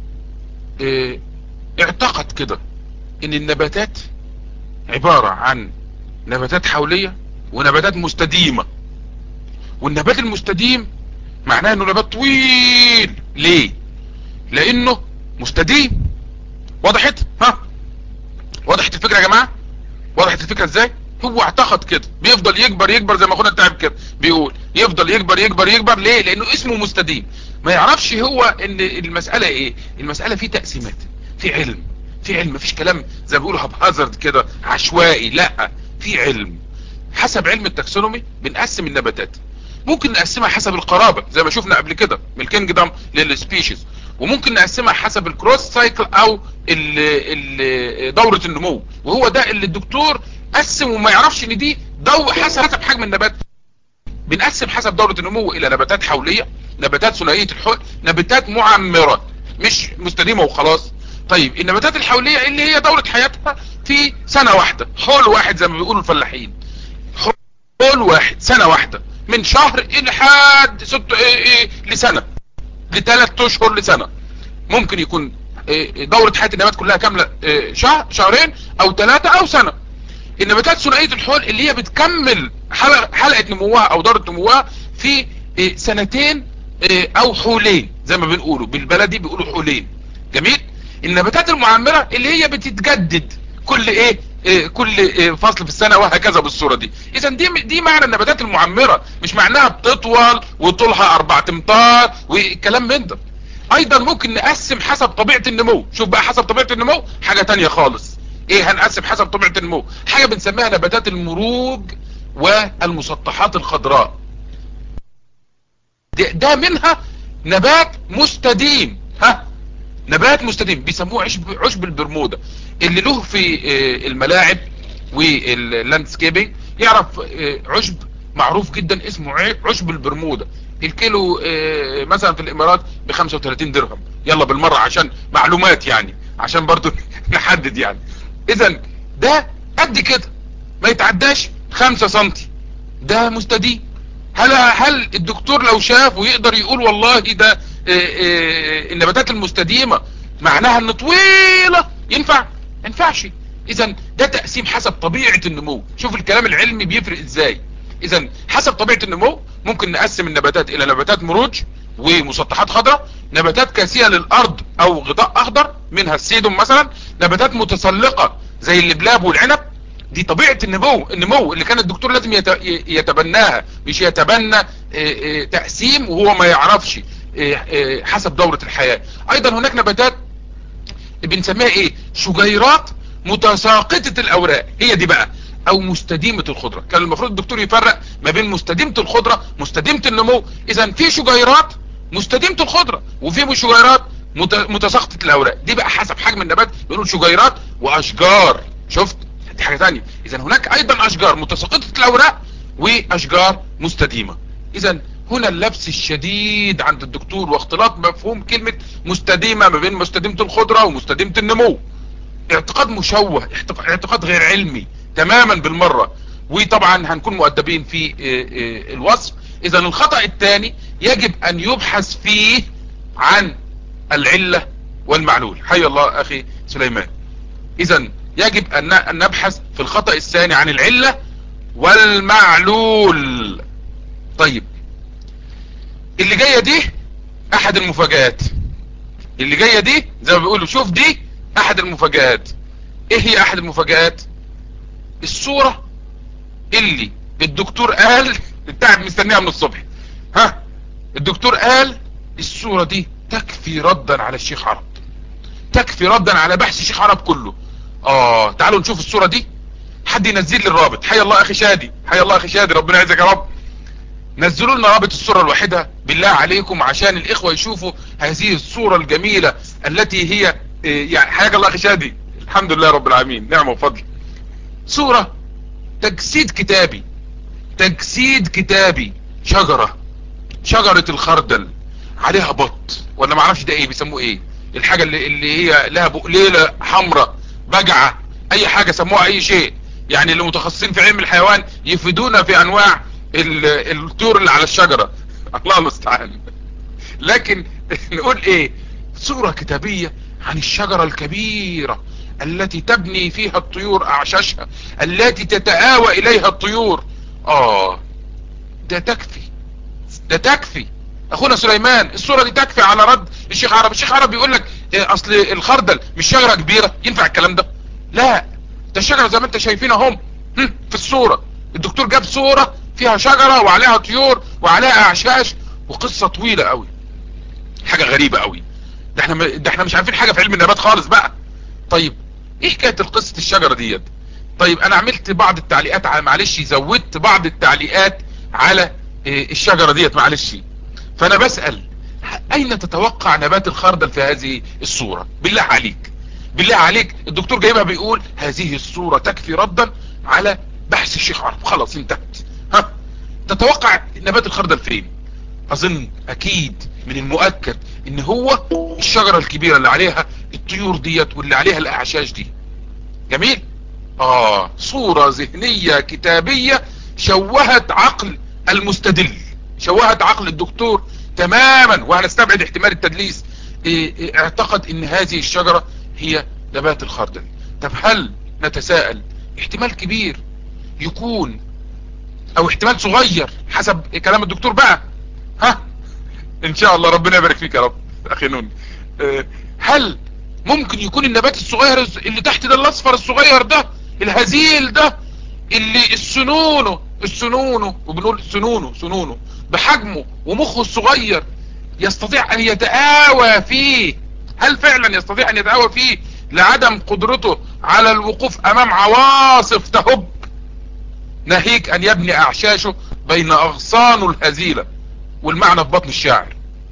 S1: اه اعتقد كده ان النباتات عبارة عن نباتات حولية ونباتات مستديمة والنبات المستديم معناه انه نبات طويل ليه لانه مستديم وضحت ها وضحت الفكرة يا جماعة وضحت الفكرة ازاي هو اعتقد كده بيفضل يكبر يكبر زي ما اخونا التعب كده بيقول يفضل يكبر يكبر يكبر ليه لانه اسمه مستديم ما يعرفش هو ان المسألة ايه المسألة فيه تقسيمات في علم في علم مفيش كلام زي ما بيقولوا هازارد كده عشوائي لا في علم حسب علم التاكسونومي بنقسم النباتات ممكن نقسمها حسب القرابة زي ما شفنا قبل كده من الكينجدم للسبيشيز وممكن نقسمها حسب الكروس سايكل او ال ال دورة النمو وهو ده اللي الدكتور قسم وما يعرفش ان دي دو حسب حسب حجم النبات بنقسم حسب دورة النمو الى نباتات حولية نباتات ثنائية الحول نباتات معمرة مش مستديمة وخلاص طيب النباتات الحولية اللي هي دورة حياتها في سنة واحدة حول واحد زي ما بيقولوا الفلاحين حول واحد سنة واحدة من شهر الى حد ست إيه إيه لسنة لثلاث اشهر لسنة ممكن يكون إيه دورة حياة النبات كلها كاملة شهر شهرين او ثلاثة او سنة النباتات ثنائية الحول اللي هي بتكمل حلقة, حلقة نموها او دورة نموها في سنتين او حولين زي ما بنقولوا بالبلدي بيقولوا حولين جميل النباتات المعمرة اللي هي بتتجدد كل ايه, إيه كل إيه فصل في السنة وهكذا بالصورة دي اذا دي دي معنى النباتات المعمرة مش معناها بتطول وطولها اربع امتار والكلام من ده ايضا ممكن نقسم حسب طبيعة النمو شوف بقى حسب طبيعة النمو حاجة تانية خالص ايه هنقسم حسب طبيعة النمو حاجة بنسميها نباتات المروج والمسطحات الخضراء ده, ده منها نبات مستديم ها نبات مستديم بيسموه عشب, عشب البرمودا اللي له في الملاعب واللاندسكيبنج يعرف عشب معروف جدا اسمه عشب البرمودا الكيلو مثلا في الامارات ب 35 درهم يلا بالمرة عشان معلومات يعني عشان برضو نحدد يعني اذا ده قد كده ما يتعداش 5 سنتي ده مستديم هل هل الدكتور لو شاف ويقدر يقول والله ده النباتات المستديمة معناها ان طويلة ينفع ينفعش اذا ده تقسيم حسب طبيعة النمو شوف الكلام العلمي بيفرق ازاي اذا حسب طبيعة النمو ممكن نقسم النباتات الى نباتات مروج ومسطحات خضراء نباتات كاسية للارض او غطاء اخضر منها السيدوم مثلا نباتات متسلقة زي اللبلاب والعنب دي طبيعة النمو النمو اللي كان الدكتور لازم يتبناها مش يتبنى تقسيم وهو ما يعرفش حسب دورة الحياة ايضا هناك نباتات بنسميها ايه شجيرات متساقطة الاوراق هي دي بقى او مستديمة الخضرة كان المفروض الدكتور يفرق ما بين مستديمة الخضرة مستديمة النمو اذا في شجيرات مستديمة الخضرة وفي شجيرات متساقطة الاوراق دي بقى حسب حجم النبات بنقول شجيرات واشجار شفت دي حاجة ثانيه اذا هناك ايضا اشجار متساقطة الاوراق واشجار مستديمة اذا هنا اللبس الشديد عند الدكتور واختلاط مفهوم كلمة مستديمة ما بين مستديمة الخضرة ومستديمة النمو اعتقاد مشوه اعتقاد غير علمي تماما بالمرة وطبعا هنكون مؤدبين في الوصف اذا الخطأ الثاني يجب ان يبحث فيه عن العلة والمعلول حي الله اخي سليمان اذا يجب ان نبحث في الخطأ الثاني عن العلة والمعلول طيب اللي جاية دي احد المفاجآت اللي جاية دي زي ما بيقولوا شوف دي احد المفاجآت ايه هي احد المفاجآت الصورة اللي الدكتور قال انت قاعد مستنيها من الصبح ها الدكتور قال الصورة دي تكفي ردا على الشيخ عرب تكفي ردا على بحث الشيخ عرب كله اه تعالوا نشوف الصورة دي حد ينزل لي الرابط حي الله اخي شادي حي الله اخي شادي ربنا يعزك يا رب نزلوا لنا رابط الصورة الواحدة بالله عليكم عشان الاخوة يشوفوا هذه الصورة الجميلة التي هي يعني حياك الله اخي شادي الحمد لله رب العالمين نعمة وفضل صورة تجسيد كتابي تجسيد كتابي شجرة شجرة الخردل عليها بط ولا ما اعرفش ده ايه بيسموه ايه الحاجة اللي, اللي هي لها بقليلة حمراء بجعة اي حاجة سموها اي شيء يعني اللي متخصصين في علم الحيوان يفيدونا في انواع الطيور اللي على الشجرة الله المستعان لكن نقول ايه صورة كتابية عن الشجرة الكبيرة التي تبني فيها الطيور اعشاشها التي تتآوى اليها الطيور اه ده تكفي ده تكفي اخونا سليمان الصورة دي تكفي على رد الشيخ عرب الشيخ عرب بيقول لك إيه اصل الخردل مش شجرة كبيرة ينفع الكلام ده لا ده الشجرة زي ما انت شايفين اهم في الصورة الدكتور جاب صورة فيها شجرة وعليها طيور وعليها اعشاش وقصة طويلة قوي حاجة غريبة قوي ده احنا ده احنا مش عارفين حاجة في علم النبات خالص بقى طيب ايه حكاية القصة الشجرة ديت طيب انا عملت بعض التعليقات على معلش زودت بعض التعليقات على إيه الشجرة ديت معلش فانا بسأل اين تتوقع نبات الخردل في هذه الصورة بالله عليك بالله عليك الدكتور جايبها بيقول هذه الصورة تكفي ردا على بحث الشيخ عرب خلاص انتهت ها تتوقع نبات الخردل فين اظن اكيد من المؤكد ان هو الشجرة الكبيرة اللي عليها الطيور ديت واللي عليها الاعشاش دي جميل اه صورة ذهنية كتابية شوهت عقل المستدل شوهت عقل الدكتور تماما وهنستبعد احتمال التدليس اه اه اعتقد ان هذه الشجرة هي نبات الخردل طب هل نتساءل احتمال كبير يكون او احتمال صغير حسب كلام الدكتور بقى ها ان شاء الله ربنا يبارك فيك يا رب اخي نون اه هل ممكن يكون النبات الصغير اللي تحت ده الاصفر الصغير ده الهزيل ده اللي السنونه السنونه وبنقول سنونه سنونه بحجمه ومخه الصغير يستطيع ان يتآوى فيه هل فعلا يستطيع ان يتآوى فيه لعدم قدرته على الوقوف امام عواصف تهب ناهيك ان يبني اعشاشه بين اغصانه الهزيلة والمعنى في بطن الشاعر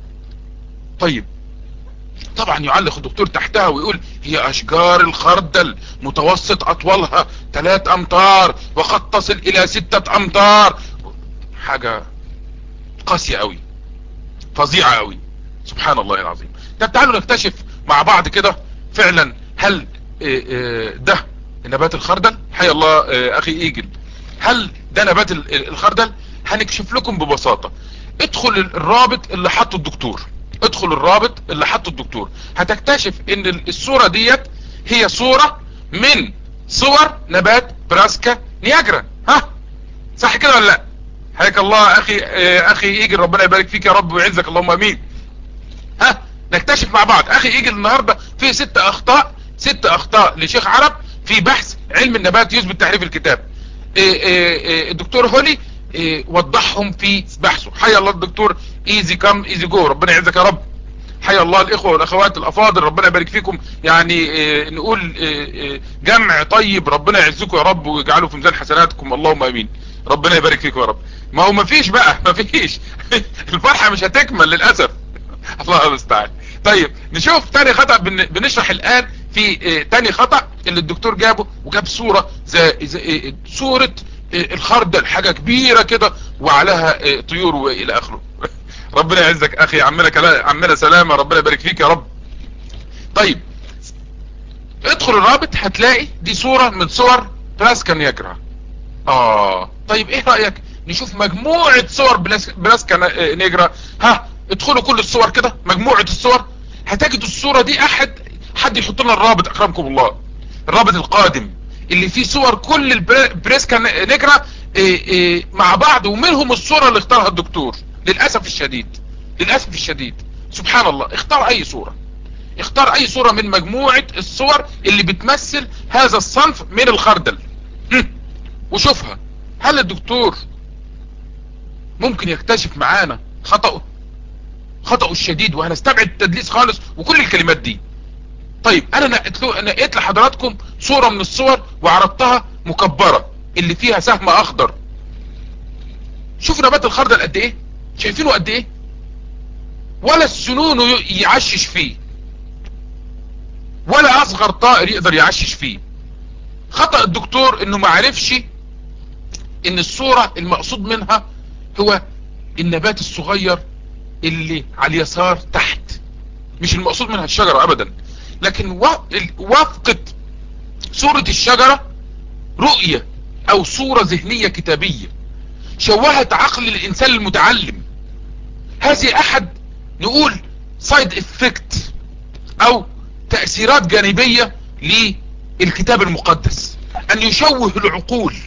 S1: طيب طبعا يعلق الدكتور تحتها ويقول هي اشجار الخردل متوسط اطولها 3 امتار وقد تصل الى 6 امتار حاجة قاسية قوي فظيعة قوي سبحان الله العظيم طب تعالوا نكتشف مع بعض كده فعلا هل ده نبات الخردل حي الله اخي ايجل هل ده نبات الخردل هنكشف لكم ببساطة ادخل الرابط اللي حطه الدكتور ادخل الرابط اللي حطه الدكتور هتكتشف ان الصورة ديت هي صورة من صور نبات براسكا نياجرا ها صح كده ولا لا حياك الله اخي اخي ايجل ربنا يبارك فيك يا رب ويعزك اللهم امين ها نكتشف مع بعض اخي ايجل النهاردة في ست اخطاء ست اخطاء لشيخ عرب في بحث علم النبات يثبت تحريف الكتاب إيه إيه الدكتور هولي إيه وضحهم في بحثه حيا الله الدكتور ايزي كام ايزي جو ربنا يعزك يا رب حيا الله الاخوة والاخوات الافاضل ربنا يبارك فيكم يعني نقول جمع طيب ربنا يعزكم يا رب ويجعله في ميزان حسناتكم اللهم امين ربنا يبارك فيكم يا رب ما هو مفيش بقى مفيش الفرحة مش هتكمل للأسف الله المستعان طيب نشوف تاني خطأ بنشرح الآن في تاني خطأ اللي الدكتور جابه وجاب صورة زي, زي صورة الخردل حاجة كبيرة كده وعليها طيور والى اخره ربنا يعزك اخي عمنا كلا عمنا سلامة ربنا يبارك فيك يا رب طيب ادخل الرابط هتلاقي دي صورة من صور براسكا نياجرا اه طيب ايه رأيك نشوف مجموعة صور براسكا نياجرا ها ادخلوا كل الصور كده مجموعة الصور هتجدوا الصورة دي احد حد يحط لنا الرابط اكرمكم الله الرابط القادم اللي فيه صور كل البريسكا نجرة ايه ايه مع بعض ومنهم الصورة اللي اختارها الدكتور للأسف الشديد للأسف الشديد سبحان الله اختار اي صورة اختار اي صورة من مجموعة الصور اللي بتمثل هذا الصنف من الخردل وشوفها هل الدكتور ممكن يكتشف معانا خطأه خطأه الشديد وهنستبعد التدليس خالص وكل الكلمات دي طيب انا نقيت لحضراتكم صورة من الصور وعرضتها مكبرة اللي فيها سهم اخضر شوف نبات الخردل قد ايه شايفينه قد ايه ولا السنون يعشش فيه ولا اصغر طائر يقدر يعشش فيه خطأ الدكتور انه ما عرفش ان الصورة المقصود منها هو النبات الصغير اللي على اليسار تحت مش المقصود منها الشجرة ابدا لكن وفقت صورة الشجرة رؤية او صورة ذهنية كتابية شوهت عقل الانسان المتعلم هذه احد نقول سايد افكت او تأثيرات جانبية للكتاب المقدس ان يشوه العقول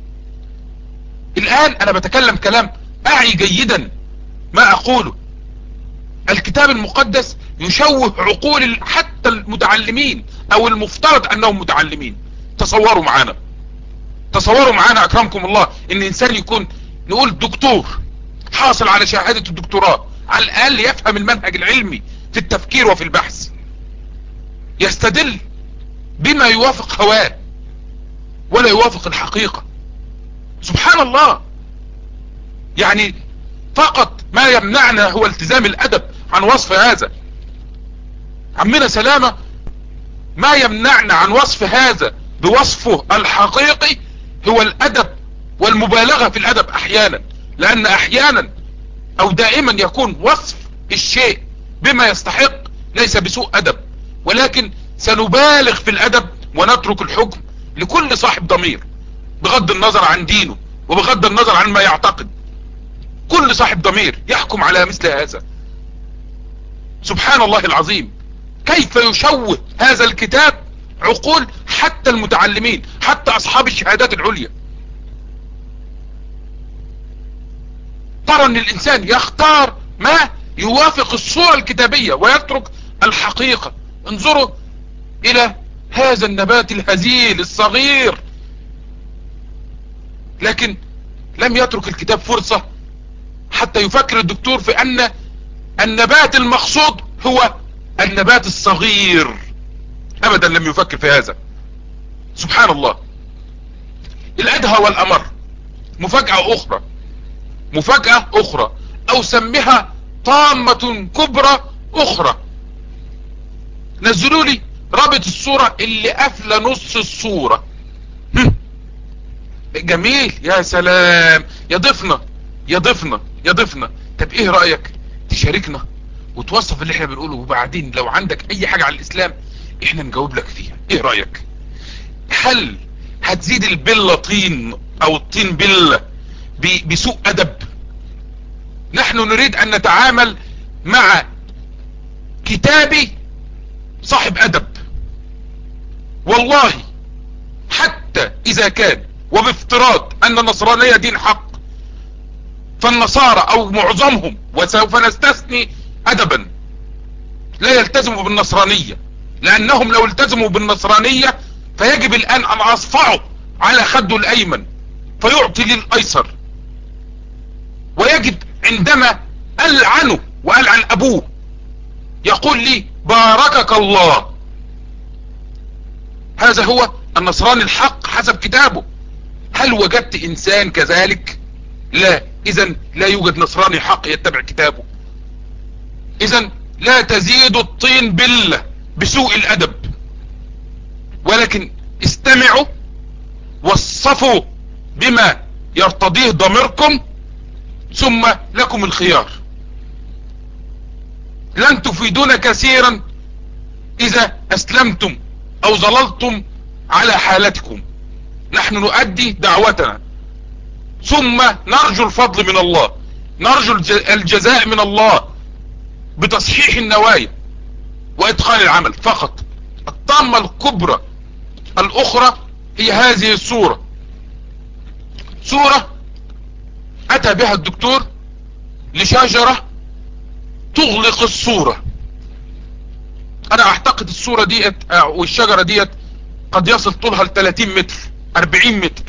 S1: الان انا بتكلم كلام اعي جيدا ما اقوله الكتاب المقدس يشوه عقول حتى المتعلمين او المفترض انهم متعلمين تصوروا معانا تصوروا معانا اكرمكم الله ان انسان يكون نقول دكتور حاصل على شهادة الدكتوراه على الاقل يفهم المنهج العلمي في التفكير وفي البحث يستدل بما يوافق هواه ولا يوافق الحقيقة سبحان الله يعني فقط ما يمنعنا هو التزام الادب عن وصف هذا عمنا سلامة ما يمنعنا عن وصف هذا بوصفه الحقيقي هو الادب والمبالغة في الادب احيانا لان احيانا او دائما يكون وصف الشيء بما يستحق ليس بسوء ادب ولكن سنبالغ في الادب ونترك الحكم لكل صاحب ضمير بغض النظر عن دينه وبغض النظر عن ما يعتقد كل صاحب ضمير يحكم على مثل هذا سبحان الله العظيم كيف يشوه هذا الكتاب عقول حتى المتعلمين حتى اصحاب الشهادات العليا ترى ان الانسان يختار ما يوافق الصورة الكتابية ويترك الحقيقة انظروا الى هذا النبات الهزيل الصغير لكن لم يترك الكتاب فرصة حتى يفكر الدكتور في ان النبات المقصود هو النبات الصغير ابدا لم يفكر في هذا سبحان الله الادهى والامر مفاجأة اخرى مفاجأة اخرى او سميها طامة كبرى اخرى نزلوا لي رابط الصورة اللي قافله نص الصورة جميل يا سلام يا ضفنا يا ضفنا يا ضفنا طب ايه رأيك تشاركنا وتوصف اللي احنا بنقوله وبعدين لو عندك اي حاجة على الاسلام احنا نجاوب لك فيها ايه رأيك هل هتزيد البلة طين او الطين بلة بسوء ادب نحن نريد ان نتعامل مع كتابي صاحب ادب والله حتى اذا كان وبافتراض ان النصرانية دين حق فالنصارى او معظمهم وسوف نستثني ادبا لا يلتزموا بالنصرانية لانهم لو التزموا بالنصرانية فيجب الان ان اصفعه على خده الايمن فيعطي للايسر ويجب عندما العنه والعن ابوه يقول لي باركك الله هذا هو النصراني الحق حسب كتابه هل وجدت انسان كذلك لا اذا لا يوجد نصراني حق يتبع كتابه اذا لا تزيد الطين بلة بسوء الادب ولكن استمعوا وصفوا بما يرتضيه ضميركم ثم لكم الخيار لن تفيدون كثيرا اذا اسلمتم او ظللتم على حالتكم نحن نؤدي دعوتنا ثم نرجو الفضل من الله نرجو الجزاء من الله بتصحيح النوايا وادخال العمل فقط الطامة الكبرى الاخرى هي هذه الصورة صورة اتى بها الدكتور لشجرة تغلق الصورة انا اعتقد الصورة ديت والشجرة ديت قد يصل طولها ل 30 متر 40 متر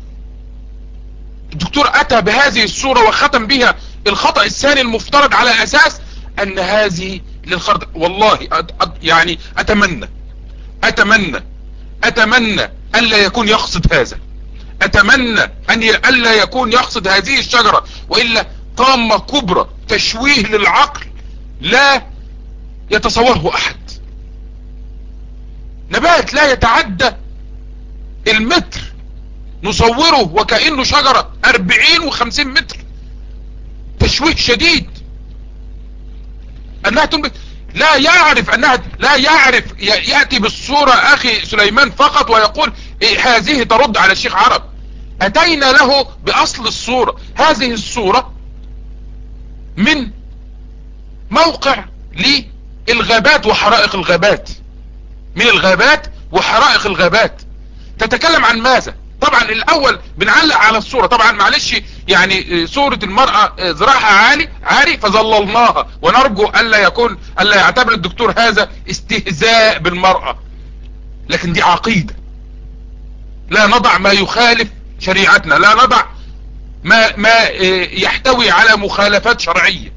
S1: الدكتور اتى بهذه الصورة وختم بها الخطأ الثاني المفترض على اساس ان هذه للخرد والله يعني اتمنى اتمنى اتمنى الا يكون يقصد هذا اتمنى ان الا يكون يقصد هذه الشجرة والا طامة كبرى تشويه للعقل لا يتصوره احد نبات لا يتعدى المتر نصوره وكأنه شجرة اربعين وخمسين متر تشويه شديد انها تنبت لا يعرف انها لا يعرف يأتي بالصورة اخي سليمان فقط ويقول إيه هذه ترد على الشيخ عرب اتينا له باصل الصورة هذه الصورة من موقع للغابات وحرائق الغابات من الغابات وحرائق الغابات تتكلم عن ماذا طبعا الاول بنعلق على الصورة طبعا معلش يعني صورة المرأة ذراعها عالي عالي فظللناها ونرجو الا يكون الا يعتبر الدكتور هذا استهزاء بالمرأة لكن دي عقيدة لا نضع ما يخالف شريعتنا لا نضع ما, ما يحتوي على مخالفات شرعية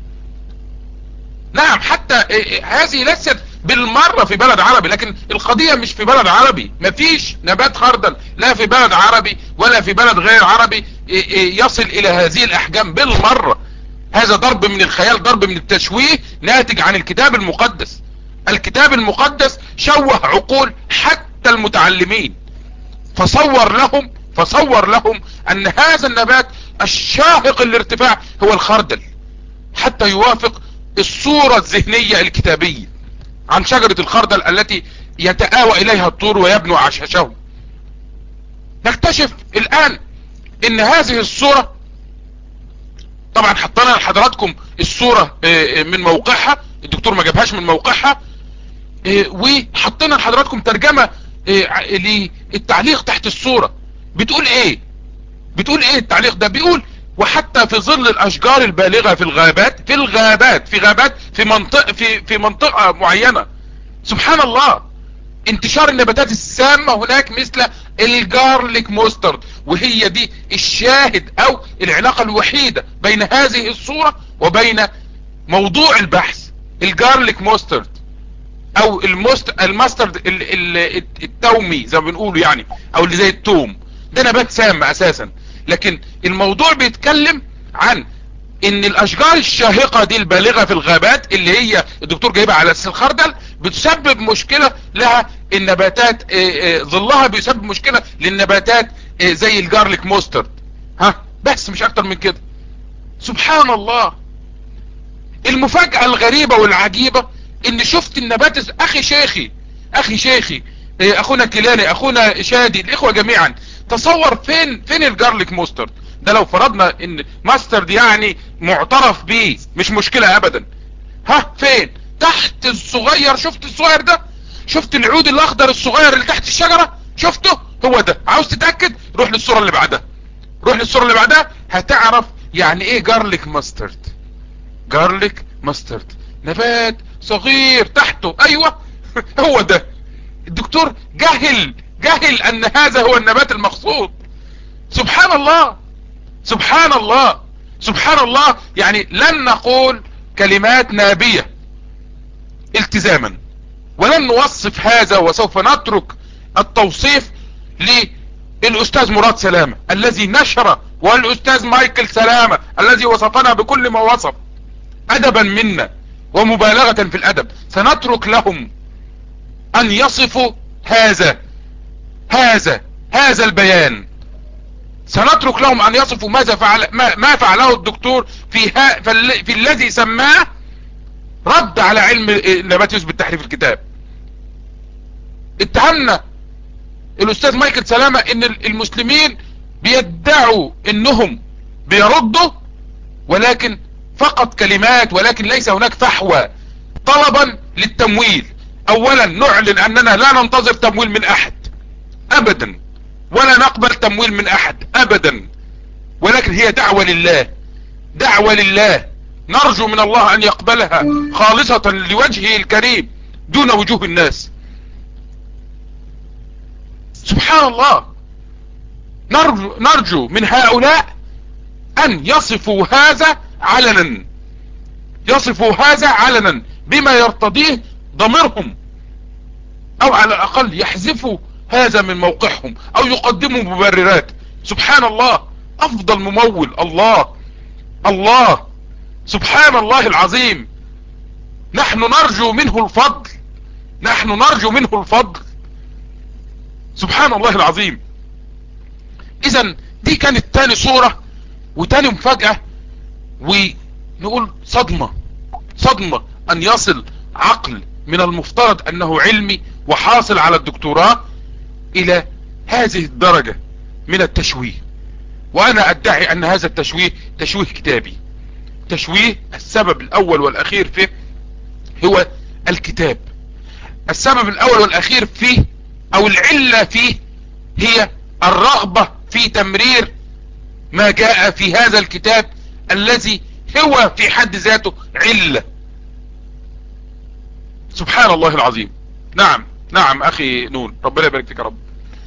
S1: نعم حتى هذه ليست بالمرة في بلد عربي لكن القضية مش في بلد عربي مفيش نبات خردل لا في بلد عربي ولا في بلد غير عربي يصل الى هذه الاحجام بالمرة هذا ضرب من الخيال ضرب من التشويه ناتج عن الكتاب المقدس الكتاب المقدس شوه عقول حتى المتعلمين فصور لهم فصور لهم ان هذا النبات الشاهق الارتفاع هو الخردل حتى يوافق الصورة الذهنية الكتابية عن شجرة الخردل التي يتآوى اليها الطور ويبنو عشاشه نكتشف الان ان هذه الصورة طبعا حطينا لحضراتكم الصورة من موقعها الدكتور ما جابهاش من موقعها وحطينا لحضراتكم ترجمة للتعليق تحت الصورة بتقول ايه بتقول ايه التعليق ده بيقول وحتى في ظل الاشجار البالغة في الغابات في الغابات في غابات في منطقة في, في منطقة معينة سبحان الله انتشار النباتات السامة هناك مثل الجارليك موسترد وهي دي الشاهد او العلاقة الوحيدة بين هذه الصورة وبين موضوع البحث الجارليك موسترد او المست الماسترد التومي زي ما بنقوله يعني او اللي زي التوم ده نبات سام اساسا لكن الموضوع بيتكلم عن ان الاشجار الشاهقة دي البالغة في الغابات اللي هي الدكتور جايبها على اساس الخردل بتسبب مشكلة لها النباتات ظلها بيسبب مشكلة للنباتات زي الجارليك موسترد ها بس مش اكتر من كده سبحان الله المفاجأة الغريبة والعجيبة ان شفت النبات اخي شيخي اخي شيخي اخونا كيلاني اخونا شادي الاخوة جميعا تصور فين فين الجارليك موسترد ده لو فرضنا ان ماسترد يعني معترف بيه مش مشكلة ابدا ها فين تحت الصغير شفت الصغير ده شفت العود الاخضر الصغير اللي تحت الشجرة شفته هو ده عاوز تتأكد روح للصورة اللي بعدها روح للصورة اللي بعدها هتعرف يعني ايه جارليك ماسترد جارليك ماسترد نبات صغير تحته ايوه هو ده الدكتور جهل جهل ان هذا هو النبات المقصود سبحان الله سبحان الله سبحان الله يعني لن نقول كلمات نابية التزاما ولن نوصف هذا وسوف نترك التوصيف للأستاذ مراد سلامة الذي نشر والأستاذ مايكل سلامة الذي وصفنا بكل ما وصف أدبا منا ومبالغة في الأدب سنترك لهم أن يصفوا هذا هذا هذا البيان سنترك لهم ان يصفوا ماذا فعل ما, ما فعله الدكتور في ها في الذي سماه رد على علم نبات يثبت تحريف الكتاب اتهمنا الاستاذ مايكل سلامة ان المسلمين بيدعوا انهم بيردوا ولكن فقط كلمات ولكن ليس هناك فحوى طلبا للتمويل اولا نعلن اننا لا ننتظر تمويل من احد ابدا ولا نقبل تمويل من احد ابدا ولكن هي دعوة لله دعوة لله نرجو من الله ان يقبلها خالصة لوجهه الكريم دون وجوه الناس سبحان الله نرجو, نرجو من هؤلاء ان يصفوا هذا علنا يصفوا هذا علنا بما يرتضيه ضميرهم او على الاقل يحذفوا هذا من موقعهم او يقدموا مبررات سبحان الله افضل ممول الله الله سبحان الله العظيم نحن نرجو منه الفضل نحن نرجو منه الفضل سبحان الله العظيم اذا دي كانت تاني صورة وتاني مفاجأة ونقول صدمة صدمة ان يصل عقل من المفترض انه علمي وحاصل على الدكتوراه الى هذه الدرجة من التشويه وانا ادعي ان هذا التشويه تشويه كتابي تشويه السبب الاول والاخير فيه هو الكتاب السبب الاول والاخير فيه او العلة فيه هي الرغبة في تمرير ما جاء في هذا الكتاب الذي هو في حد ذاته علة سبحان الله العظيم نعم نعم اخي نون ربنا يبارك فيك يا رب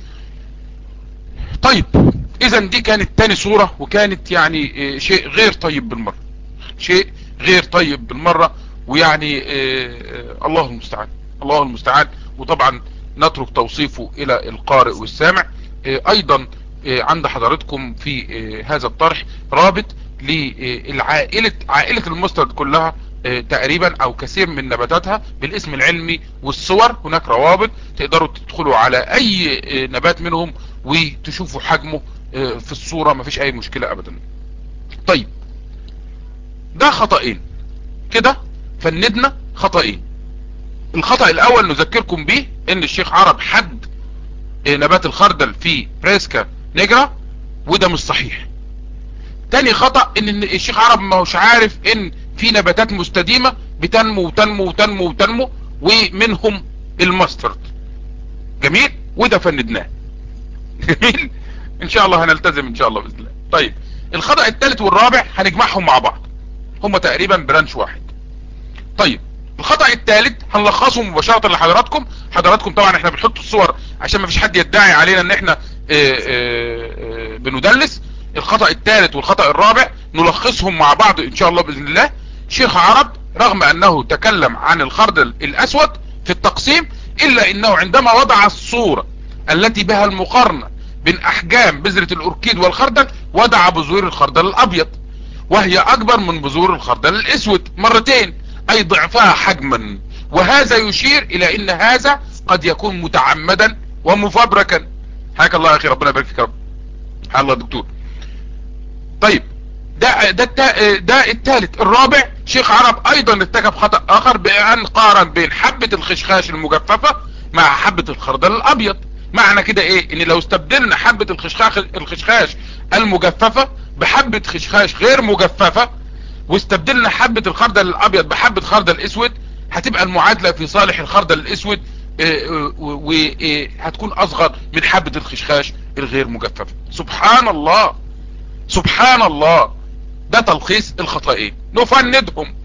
S1: طيب اذا دي كانت تاني صورة وكانت يعني شيء غير طيب بالمرة شيء غير طيب بالمرة ويعني اه الله المستعان الله المستعان وطبعا نترك توصيفه الى القارئ والسامع اه ايضا اه عند حضراتكم في هذا الطرح رابط للعائلة عائلة المسترد كلها تقريبا او كثير من نباتاتها بالاسم العلمي والصور هناك روابط تقدروا تدخلوا على اي نبات منهم وتشوفوا حجمه في الصورة مفيش اي مشكلة ابدا طيب ده خطأين كده فندنا خطأين الخطأ الاول نذكركم به ان الشيخ عرب حد نبات الخردل في بريسكا نجرة وده مش صحيح تاني خطأ ان الشيخ عرب ما هوش عارف ان في نباتات مستديمة بتنمو وتنمو وتنمو وتنمو ومنهم الماسترد جميل وده فندناه جميل ان شاء الله هنلتزم ان شاء الله باذن الله طيب الخطأ الثالث والرابع هنجمعهم مع بعض هما تقريبا برانش واحد طيب الخطأ الثالث هنلخصه مباشرة لحضراتكم حضراتكم طبعا احنا بنحط الصور عشان ما فيش حد يدعي علينا ان احنا اه اه اه بندلس الخطأ الثالث والخطأ الرابع نلخصهم مع بعض ان شاء الله باذن الله شيخ عرب رغم انه تكلم عن الخردل الاسود في التقسيم الا انه عندما وضع الصورة التي بها المقارنة بين احجام بذرة الاوركيد والخردل وضع بذور الخردل الابيض وهي اكبر من بذور الخردل الاسود مرتين اي ضعفها حجما وهذا يشير الى ان هذا قد يكون متعمدا ومفبركا حياك الله يا اخي ربنا يبارك فيك يا رب حيا الله دكتور طيب ده ده ده الثالث الرابع شيخ عرب ايضا ارتكب خطأ اخر بان قارن بين حبة الخشخاش المجففة مع حبة الخردل الابيض معنى كده ايه ان لو استبدلنا حبة الخشخاش الخشخاش المجففة بحبة خشخاش غير مجففة واستبدلنا حبة الخردل الابيض بحبة خردل اسود هتبقى المعادلة في صالح الخردل الاسود وهتكون اصغر من حبة الخشخاش الغير مجففة سبحان الله سبحان الله ده تلخيص الخطأين نفندهم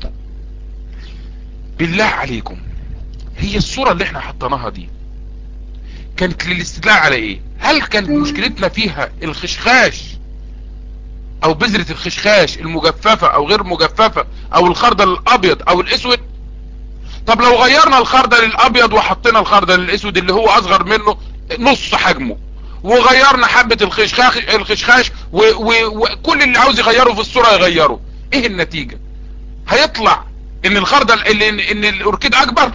S1: بالله عليكم هي الصورة اللي احنا حطيناها دي كانت للاستدلاء على ايه هل كانت مشكلتنا فيها الخشخاش او بذرة الخشخاش المجففة او غير مجففة او الخردل الابيض او الاسود طب لو غيرنا الخردل الابيض وحطينا الخردل الاسود اللي هو اصغر منه نص حجمه وغيرنا حبة الخشخاش الخشخاش وكل اللي عاوز يغيره في الصورة يغيره ايه النتيجة هيطلع ان الخردل ان, إن الاوركيد اكبر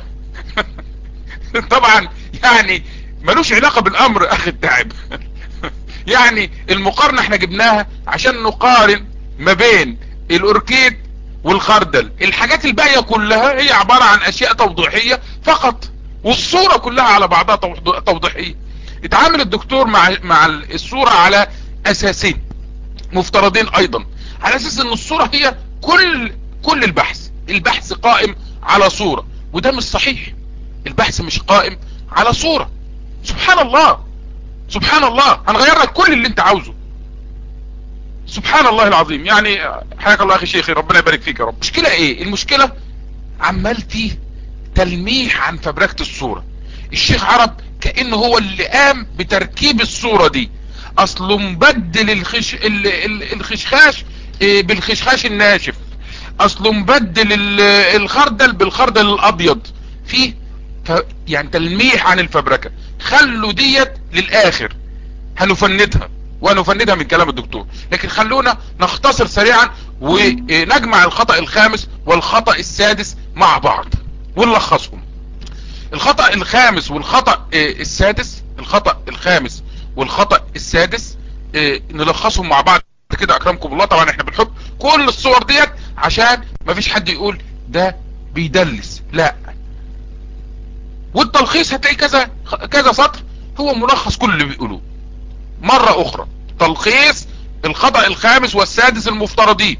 S1: طبعا يعني ملوش علاقة بالامر اخي التعب يعني المقارنة احنا جبناها عشان نقارن ما بين الاوركيد والخردل الحاجات الباقية كلها هي عبارة عن اشياء توضيحية فقط والصورة كلها على بعضها توضيحية اتعامل الدكتور مع مع الصورة على اساسين مفترضين ايضا على اساس ان الصورة هي كل كل البحث البحث قائم على صورة وده مش صحيح البحث مش قائم على صورة سبحان الله سبحان الله هنغير لك كل اللي انت عاوزه سبحان الله العظيم يعني حياك الله اخي شيخي ربنا يبارك فيك يا رب المشكلة ايه المشكلة عمال فيه تلميح عن فبركة الصورة الشيخ عرب كأنه هو اللي قام بتركيب الصورة دي اصله مبدل الخش... الخشخاش بالخشخاش الناشف اصله مبدل الخردل بالخردل الابيض فيه ف... يعني تلميح عن الفبركة خلوا ديت للاخر هنفندها ونفندها من كلام الدكتور لكن خلونا نختصر سريعا ونجمع الخطأ الخامس والخطأ السادس مع بعض ونلخصهم الخطأ الخامس والخطأ السادس الخطأ الخامس والخطأ السادس نلخصهم مع بعض كده اكرمكم الله طبعا احنا بنحط كل الصور ديت عشان مفيش حد يقول ده بيدلس لا والتلخيص هتلاقي كذا كذا سطر هو ملخص كل اللي بيقولوه مرة اخرى تلخيص الخطأ الخامس والسادس المفترضين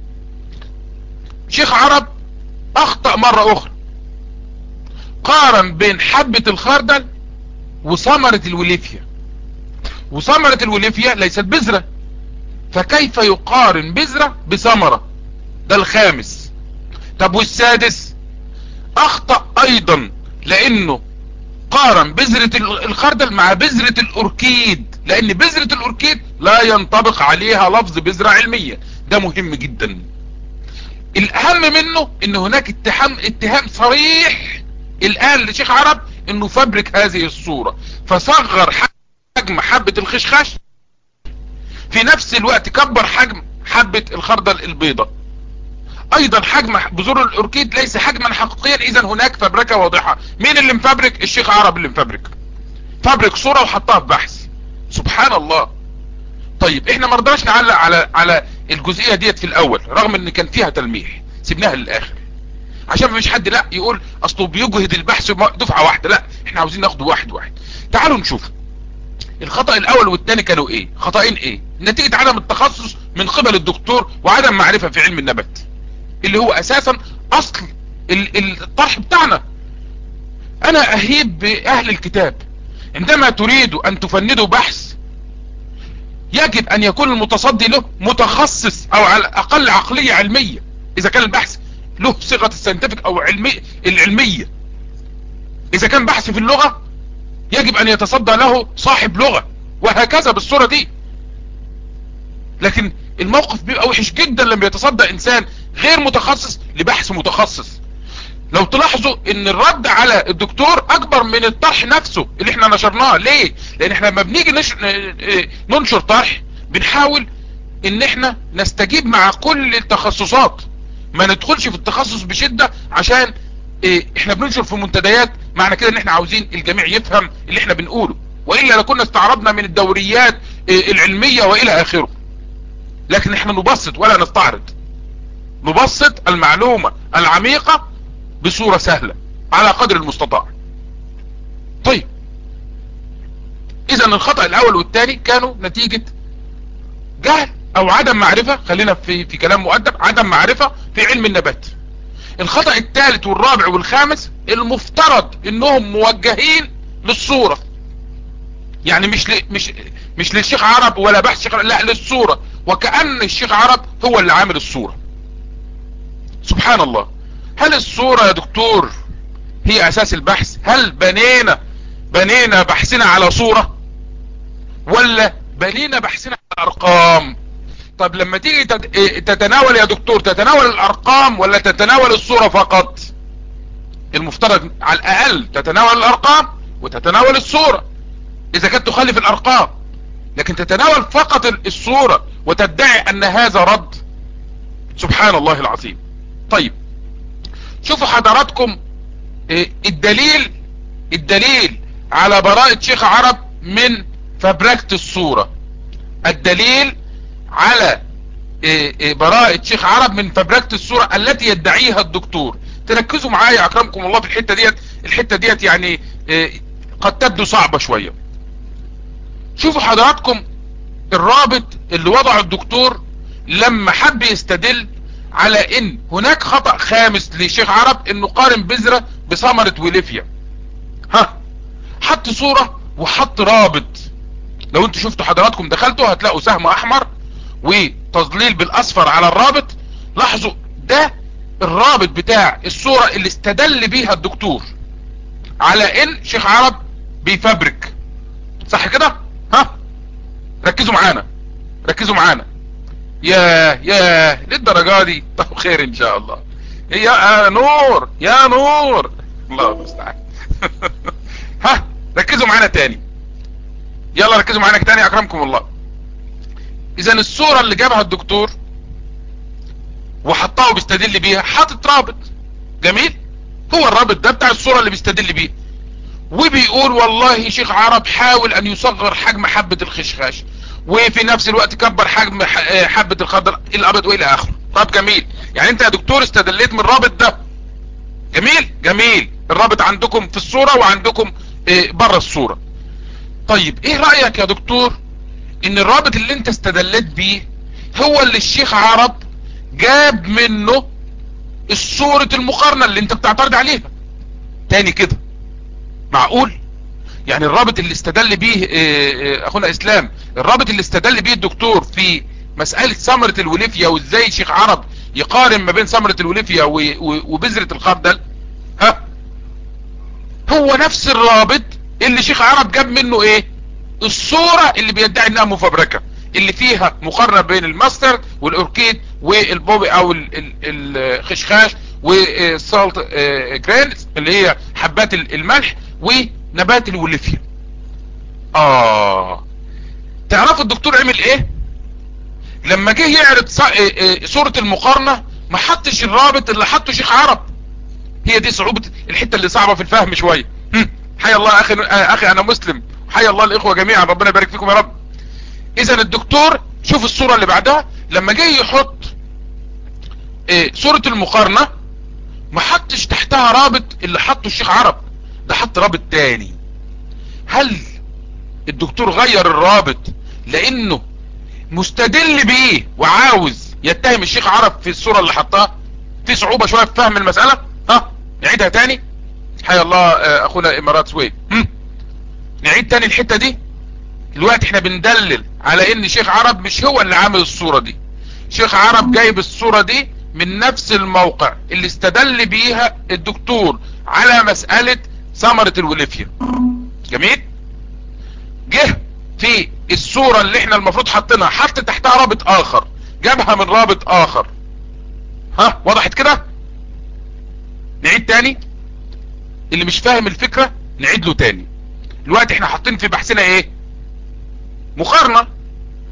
S1: شيخ عرب اخطأ مرة اخرى قارن بين حبة الخردل وثمرة الوليفيا وثمرة الوليفيا ليست بذرة فكيف يقارن بذرة بثمرة ده الخامس طب والسادس اخطأ ايضا لانه قارن بذرة الخردل مع بذرة الاوركيد لان بذرة الاوركيد لا ينطبق عليها لفظ بذرة علمية ده مهم جدا الاهم منه ان هناك اتهام اتهام صريح الان لشيخ عرب انه فبرك هذه الصورة فصغر حجم حبة الخشخاش في نفس الوقت كبر حجم حبة الخردل البيضة ايضا حجم بذور الاوركيد ليس حجما حقيقيا اذا هناك فبركة واضحة مين اللي مفبرك الشيخ عرب اللي مفبرك فبرك صورة وحطها في بحث سبحان الله طيب احنا ما رضاش نعلق على على الجزئية ديت في الاول رغم ان كان فيها تلميح سيبناها للاخر عشان ما فيش حد لا يقول اصله بيجهد البحث دفعة واحدة لا احنا عاوزين ناخده واحد واحد تعالوا نشوف الخطأ الاول والثاني كانوا ايه خطأين ايه نتيجة عدم التخصص من قبل الدكتور وعدم معرفة في علم النبات اللي هو اساسا اصل الطرح بتاعنا انا اهيب باهل الكتاب عندما تريدوا ان تفندوا بحث يجب ان يكون المتصدي له متخصص او على الاقل عقلية علمية اذا كان البحث له صيغة السينتفك او علمي العلمية اذا كان بحث في اللغة يجب ان يتصدى له صاحب لغة وهكذا بالصورة دي لكن الموقف بيبقى وحش جدا لما يتصدى انسان غير متخصص لبحث متخصص لو تلاحظوا ان الرد على الدكتور اكبر من الطرح نفسه اللي احنا نشرناه ليه لان احنا لما بنيجي نش... ننشر طرح بنحاول ان احنا نستجيب مع كل التخصصات ما ندخلش في التخصص بشدة عشان إيه احنا بننشر في منتديات معنى كده ان احنا عاوزين الجميع يفهم اللي احنا بنقوله وإلا لكنا استعرضنا من الدوريات إيه العلمية وإلى آخره لكن احنا نبسط ولا نستعرض نبسط المعلومة العميقة بصورة سهلة على قدر المستطاع طيب اذا الخطأ الاول والثاني كانوا نتيجة جهل او عدم معرفة خلينا في, في كلام مؤدب عدم معرفة في علم النبات الخطأ الثالث والرابع والخامس المفترض انهم موجهين للصورة يعني مش ل... مش مش للشيخ عرب ولا بحث الشيخ لا للصورة وكأن الشيخ عرب هو اللي عامل الصورة سبحان الله هل الصورة يا دكتور هي اساس البحث هل بنينا بنينا بحثنا على صورة ولا بنينا بحثنا على ارقام طب لما تيجي تتناول يا دكتور تتناول الارقام ولا تتناول الصورة فقط المفترض على الاقل تتناول الارقام وتتناول الصورة اذا كانت تخالف الارقام لكن تتناول فقط الصورة وتدعي ان هذا رد سبحان الله العظيم طيب شوفوا حضراتكم الدليل الدليل على براءة شيخ عرب من فبركة الصورة الدليل على براءة شيخ عرب من فبركة الصورة التي يدعيها الدكتور تركزوا معايا اكرمكم الله في الحتة ديت الحتة ديت يعني قد تبدو صعبة شوية شوفوا حضراتكم الرابط اللي وضعه الدكتور لما حب يستدل على ان هناك خطأ خامس لشيخ عرب انه قارن بذرة بثمرة وليفيا ها حط صورة وحط رابط لو انتوا شفتوا حضراتكم دخلتوا هتلاقوا سهم احمر وتظليل بالاصفر على الرابط لاحظوا ده الرابط بتاع الصورة اللي استدل بيها الدكتور على ان شيخ عرب بيفبرك صح كده ها ركزوا معانا ركزوا معانا يا يا للدرجة دي طب خير ان شاء الله يا نور يا نور الله المستعان ها ركزوا معانا تاني يلا ركزوا معانا تاني اكرمكم الله اذا الصورة اللي جابها الدكتور وحطها وبيستدل بيها حاطط رابط جميل هو الرابط ده بتاع الصورة اللي بيستدل بيها وبيقول والله شيخ عرب حاول ان يصغر حجم حبة الخشخاش وفي نفس الوقت كبر حجم حبة الخضر الابيض والى اخره طب جميل يعني انت يا دكتور استدليت من الرابط ده جميل جميل الرابط عندكم في الصورة وعندكم بره الصورة طيب ايه رأيك يا دكتور ان الرابط اللي انت استدلت بيه هو اللي الشيخ عرب جاب منه الصورة المقارنة اللي انت بتعترض عليها تاني كده معقول يعني الرابط اللي استدل بيه اخونا اسلام الرابط اللي استدل بيه الدكتور في مسألة ثمرة الوليفيا وازاي شيخ عرب يقارن ما بين ثمرة الوليفيا وبذرة الخردل ها هو نفس الرابط اللي شيخ عرب جاب منه ايه الصورة اللي بيدعي انها مفبركة اللي فيها مقارنة بين الماستر والاوركيد والبوبي او الخشخاش والسالت جرانز اللي هي حبات الملح ونبات الوليفيا اه تعرفوا الدكتور عمل ايه لما جه يعرض صورة المقارنة ما حطش الرابط اللي حطه شيخ عرب هي دي صعوبة الحتة اللي صعبة في الفهم شوية حي الله اخي اخي انا مسلم حي الله الاخوة جميعا ربنا يبارك فيكم يا رب اذا الدكتور شوف الصورة اللي بعدها لما جه يحط ايه صورة المقارنة ما حطش تحتها رابط اللي حطه الشيخ عرب ده حط رابط تاني هل الدكتور غير الرابط لانه مستدل بيه وعاوز يتهم الشيخ عرب في الصورة اللي حطها في صعوبة شوية في فهم المسألة ها نعيدها تاني حي الله اخونا امارات سويد نعيد تاني الحتة دي دلوقتي احنا بندلل على ان شيخ عرب مش هو اللي عامل الصورة دي شيخ عرب جايب الصورة دي من نفس الموقع اللي استدل بيها الدكتور على مسألة ثمرة الوليفيا جميل جه في الصورة اللي احنا المفروض حطيناها حط تحتها رابط اخر جابها من رابط اخر ها وضحت كده نعيد تاني اللي مش فاهم الفكرة نعيد له تاني دلوقتي احنا حاطين في بحثنا ايه مقارنة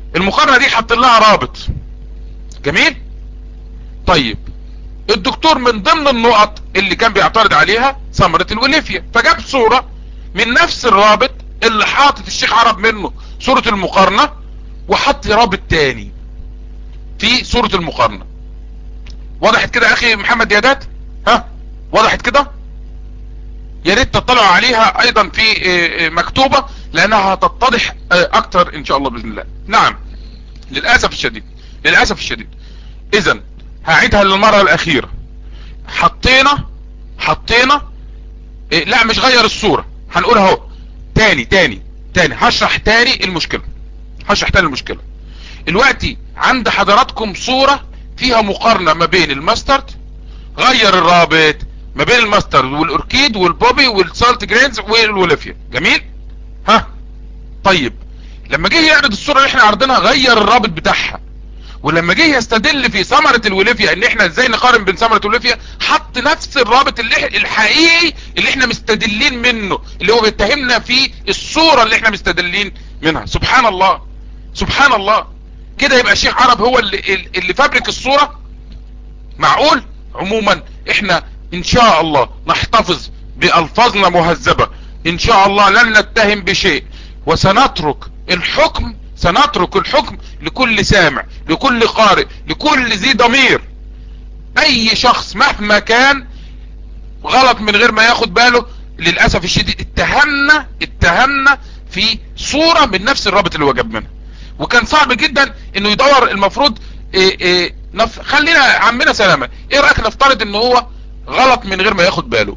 S1: المقارنة دي حط لها رابط جميل طيب الدكتور من ضمن النقط اللي كان بيعترض عليها ثمرة الوليفيا فجاب صورة من نفس الرابط اللي حاطط الشيخ عرب منه صورة المقارنة وحط رابط تاني في صورة المقارنة وضحت كده اخي محمد يادات ها وضحت كده يا ريت تطلعوا عليها ايضا في مكتوبة لانها هتتضح اكتر ان شاء الله باذن الله نعم للاسف الشديد للاسف الشديد اذا هعيدها للمرة الاخيرة حطينا حطينا إيه لا مش غير الصورة هنقولها اهو تاني تاني تاني هشرح تاني المشكلة هشرح تاني المشكلة دلوقتي عند حضراتكم صورة فيها مقارنة ما بين الماسترد غير الرابط ما بين الماسترد والاوركيد والبوبي والسالت جرينز والوليفيا جميل ها طيب لما جه يعرض الصورة اللي احنا عرضناها غير الرابط بتاعها ولما جه يستدل في ثمرة الوليفيا ان احنا ازاي نقارن بين ثمرة الوليفيا حط نفس الرابط اللي الحقيقي اللي احنا مستدلين منه اللي هو بيتهمنا في الصورة اللي احنا مستدلين منها سبحان الله سبحان الله كده يبقى الشيخ عرب هو اللي, اللي فابرك الصورة معقول عموما احنا ان شاء الله نحتفظ بألفاظنا مهذبة ان شاء الله لن نتهم بشيء وسنترك الحكم سنترك الحكم لكل سامع لكل قارئ لكل ذي ضمير اي شخص مهما كان غلط من غير ما ياخد باله للأسف الشديد اتهمنا اتهمنا في صورة من نفس الرابط اللي هو جاب منها وكان صعب جدا انه يدور المفروض إيه إيه نف... خلينا عمنا سلامة ايه رأيك نفترض ان هو غلط من غير ما ياخد باله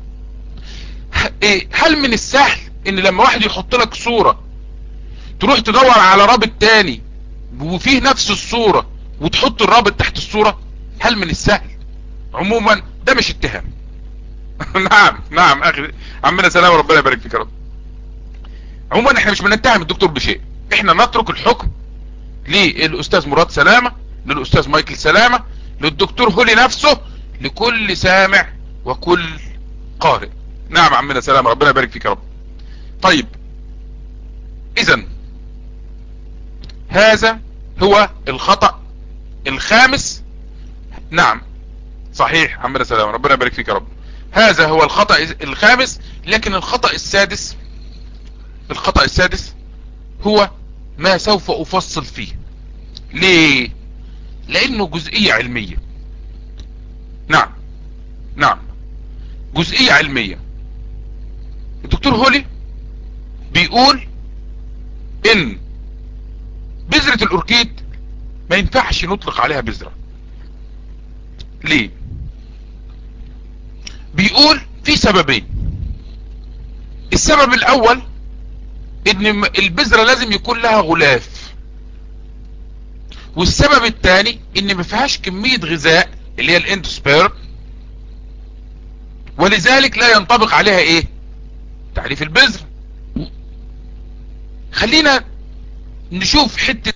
S1: إيه هل من السهل ان لما واحد يحط لك صورة تروح تدور على رابط تاني وفيه نفس الصورة وتحط الرابط تحت الصورة هل من السهل عموما ده مش اتهام نعم نعم اخي عمنا سلام ربنا يبارك فيك يا رب عموما احنا مش بنتهم الدكتور بشيء احنا نترك الحكم للاستاذ مراد سلامة للاستاذ مايكل سلامة للدكتور هولي نفسه لكل سامع وكل قارئ نعم عمنا سلام ربنا يبارك فيك يا رب طيب اذا هذا هو الخطأ الخامس نعم صحيح عمنا سلام ربنا يبارك فيك يا رب هذا هو الخطأ الخامس لكن الخطأ السادس الخطأ السادس هو ما سوف افصل فيه ليه لانه جزئية علمية نعم نعم جزئية علمية الدكتور هولي بيقول ان بذرة الاوركيد ما ينفعش نطلق عليها بذرة ليه بيقول في سببين السبب الاول ان البذرة لازم يكون لها غلاف والسبب الثاني ان ما فيهاش كمية غذاء اللي هي الاندوسبير ولذلك لا ينطبق عليها ايه تعريف البذر خلينا نشوف حتة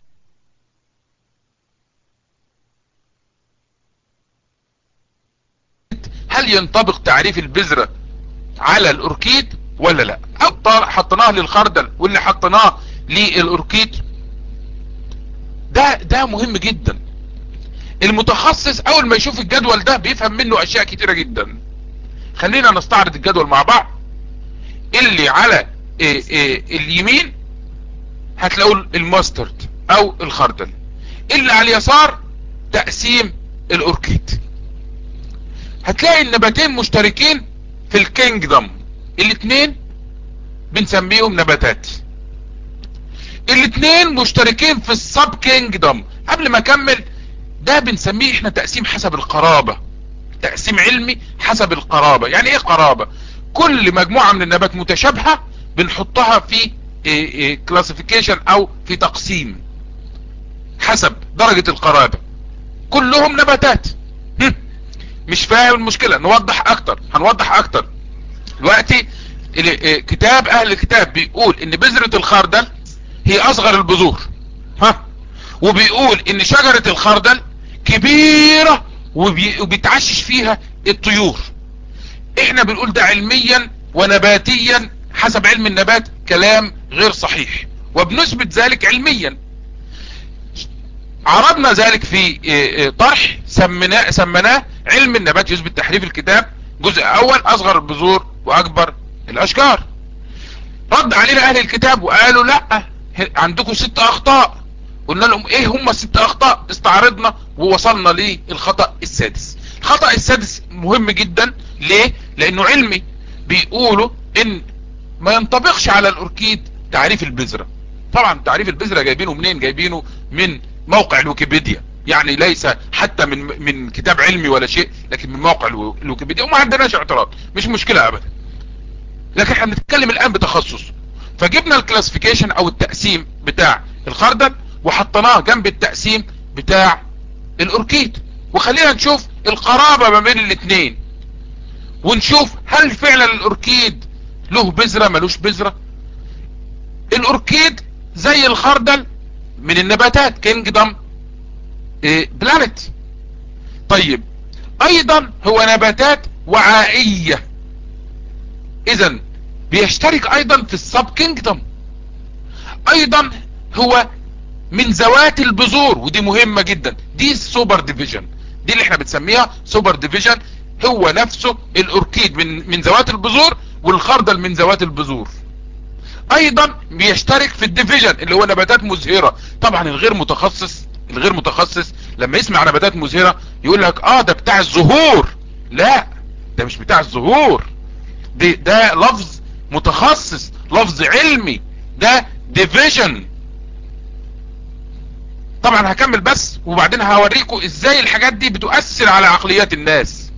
S1: هل ينطبق تعريف البذرة على الاوركيد ولا لا او حطيناه للخردل واللي حطيناه للاوركيد ده ده مهم جدا المتخصص اول ما يشوف الجدول ده بيفهم منه اشياء كتيرة جدا خلينا نستعرض الجدول مع بعض اللي على إيه إيه اليمين هتلاقوا الماسترد او الخردل اللي على اليسار تقسيم الاوركيد هتلاقي النباتين مشتركين في الكينجدم الاثنين بنسميهم نباتات الاثنين مشتركين في السب كينجدم قبل ما اكمل ده بنسميه احنا تقسيم حسب القرابة تقسيم علمي حسب القرابة يعني ايه قرابة كل مجموعة من النبات متشابهة بنحطها في كلاسيفيكيشن او في تقسيم حسب درجة القرابة كلهم نباتات مش فاهم المشكلة نوضح اكتر هنوضح اكتر دلوقتي كتاب اهل الكتاب بيقول ان بذرة الخردل هي اصغر البذور ها وبيقول ان شجرة الخردل كبيرة وبيتعشش فيها الطيور احنا بنقول ده علميا ونباتيا حسب علم النبات كلام غير صحيح وبنثبت ذلك علميا عرضنا ذلك في طرح سمناه, سمناه علم النبات يثبت تحريف الكتاب جزء اول اصغر البذور واكبر الاشجار رد علينا اهل الكتاب وقالوا لا عندكم ست اخطاء قلنا لهم ايه هم الست اخطاء استعرضنا ووصلنا للخطأ السادس الخطأ السادس مهم جدا ليه لانه علمي بيقولوا ان ما ينطبقش على الاوركيد تعريف البذرة طبعا تعريف البذرة جايبينه منين جايبينه من موقع الويكيبيديا يعني ليس حتى من من كتاب علمي ولا شيء لكن من موقع الويكيبيديا وما عندناش اعتراض مش مشكلة ابدا لكن احنا بنتكلم الان بتخصص فجبنا الكلاسيفيكيشن او التقسيم بتاع الخردل وحطيناه جنب التقسيم بتاع الاوركيد وخلينا نشوف القرابة ما بين الاثنين ونشوف هل فعلا الاوركيد له بذرة ملوش بذرة الاوركيد زي الخردل من النباتات كينجدم إيه بلانت طيب ايضا هو نباتات وعائية اذا بيشترك ايضا في السب كينجدم ايضا هو من ذوات البذور ودي مهمة جدا دي السوبر ديفيجن دي اللي احنا بنسميها سوبر ديفيجن هو نفسه الاوركيد من من ذوات البذور والخردل من ذوات البذور ايضا بيشترك في الديفيجن اللي هو نباتات مزهرة طبعا الغير متخصص الغير متخصص لما يسمع نباتات مزهرة يقول لك اه ده بتاع الزهور لا ده مش بتاع الزهور ده, ده لفظ متخصص لفظ علمي ده ديفيجن طبعا هكمل بس وبعدين هوريكم ازاي الحاجات دي بتؤثر على عقليات الناس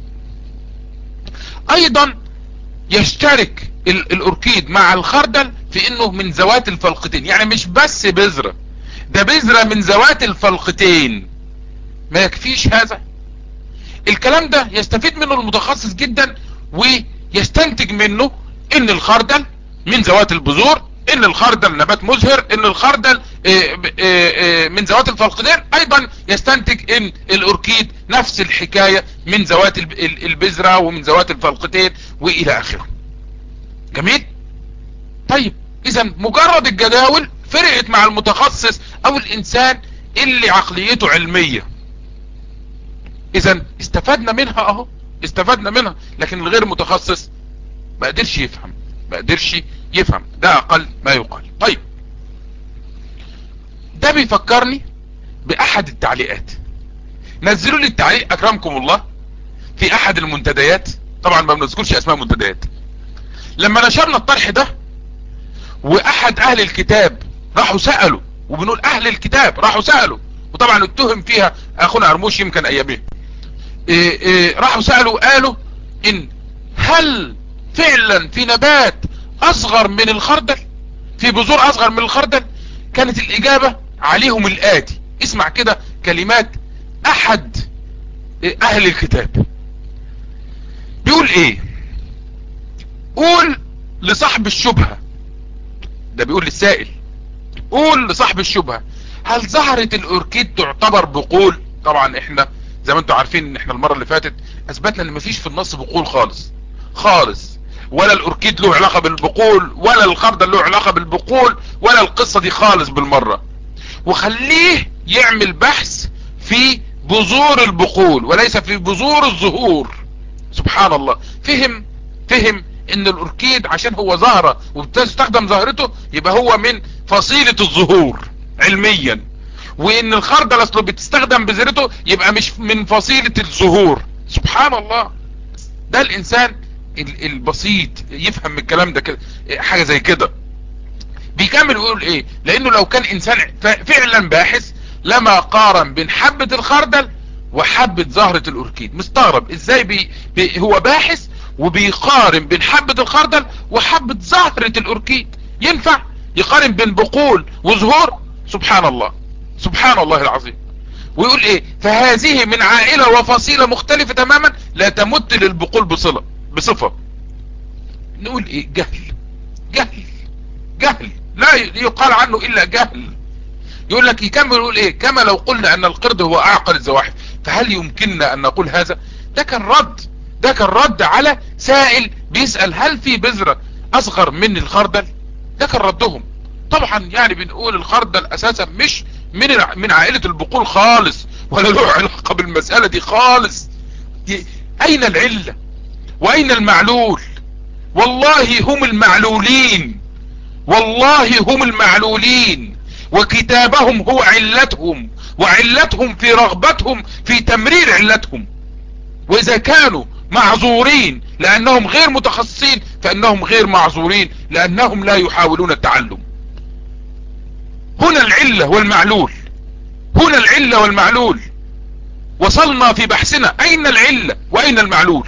S1: ايضا يشترك الاوركيد مع الخردل في انه من ذوات الفلقتين يعني مش بس بذرة ده بذرة من ذوات الفلقتين ما يكفيش هذا الكلام ده يستفيد منه المتخصص جدا ويستنتج منه ان الخردل من ذوات البذور ان الخردل نبات مزهر ان الخردل من ذوات الفلقتين ايضا يستنتج ان الاوركيد نفس الحكاية من ذوات البذرة ومن ذوات الفلقتين والى اخره جميل طيب اذا مجرد الجداول فرقت مع المتخصص او الانسان اللي عقليته علمية اذا استفدنا منها اهو استفدنا منها لكن الغير متخصص ما قدرش يفهم ما قدرش يفهم ده اقل ما يقال طيب ده بيفكرني باحد التعليقات نزلوا لي التعليق اكرمكم الله في احد المنتديات طبعا ما بنذكرش اسماء منتديات لما نشرنا الطرح ده واحد اهل الكتاب راحوا سألوا وبنقول اهل الكتاب راحوا سألوا وطبعا اتهم فيها اخونا ارموش يمكن ايامين إيه إيه راحوا سألوا قالوا ان هل فعلا في نبات اصغر من الخردل في بذور اصغر من الخردل كانت الاجابة عليهم الاتي اسمع كده كلمات احد اهل الكتاب بيقول ايه قول لصاحب الشبهة ده بيقول للسائل قول لصاحب الشبهة هل زهرة الاوركيد تعتبر بقول طبعا احنا زي ما انتم عارفين ان احنا المرة اللي فاتت اثبتنا ان مفيش في النص بقول خالص خالص ولا الاوركيد له علاقة بالبقول ولا الخردل له علاقة بالبقول ولا القصة دي خالص بالمرة وخليه يعمل بحث في بذور البقول وليس في بذور الزهور سبحان الله فهم فهم ان الاوركيد عشان هو زهرة وبتستخدم زهرته يبقى هو من فصيلة الزهور علميا وان الخردل اصله بتستخدم بذرته يبقى مش من فصيلة الزهور سبحان الله ده الانسان البسيط يفهم من الكلام ده كده حاجة زي كده بيكمل ويقول ايه لانه لو كان انسان فعلا باحث لما قارن بين حبة الخردل وحبة زهرة الاوركيد مستغرب ازاي بي بي هو باحث وبيقارن بين حبة الخردل وحبة زهرة الاوركيد ينفع يقارن بين بقول وزهور سبحان الله سبحان الله العظيم ويقول ايه فهذه من عائلة وفصيلة مختلفة تماما لا تمت للبقول بصلة بصفة نقول ايه جهل جهل جهل لا يقال عنه الا جهل يقول لك يكمل يقول ايه كما لو قلنا ان القرد هو اعقل الزواحف فهل يمكننا ان نقول هذا ده كان رد ده كان رد على سائل بيسأل هل في بذرة اصغر من الخردل ده كان ردهم طبعا يعني بنقول الخردل اساسا مش من من عائلة البقول خالص ولا له علاقة بالمسألة دي خالص اين العلة واين المعلول والله هم المعلولين والله هم المعلولين وكتابهم هو علتهم وعلتهم في رغبتهم في تمرير علتهم واذا كانوا معذورين لانهم غير متخصصين فانهم غير معذورين لانهم لا يحاولون التعلم هنا العلة والمعلول هنا العلة والمعلول وصلنا في بحثنا اين العلة واين المعلول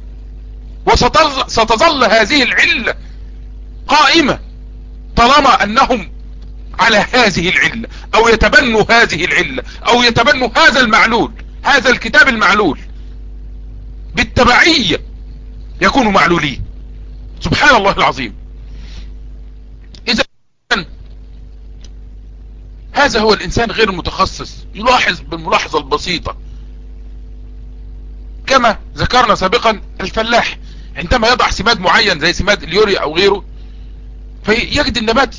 S1: وستظل هذه العلة قائمة طالما انهم على هذه العلة او يتبنوا هذه العلة او يتبنوا هذا المعلول هذا الكتاب المعلول بالتبعية يكونوا معلولين سبحان الله العظيم اذا هذا هو الانسان غير المتخصص يلاحظ بالملاحظة البسيطة كما ذكرنا سابقا الفلاح عندما يضع سماد معين زي سماد اليوريا او غيره فيجد النبات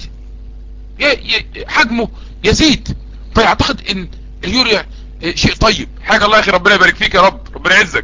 S1: حجمه يزيد فيعتقد ان اليوريا شيء طيب حاجة الله يا اخي ربنا يبارك فيك يا رب ربنا يعزك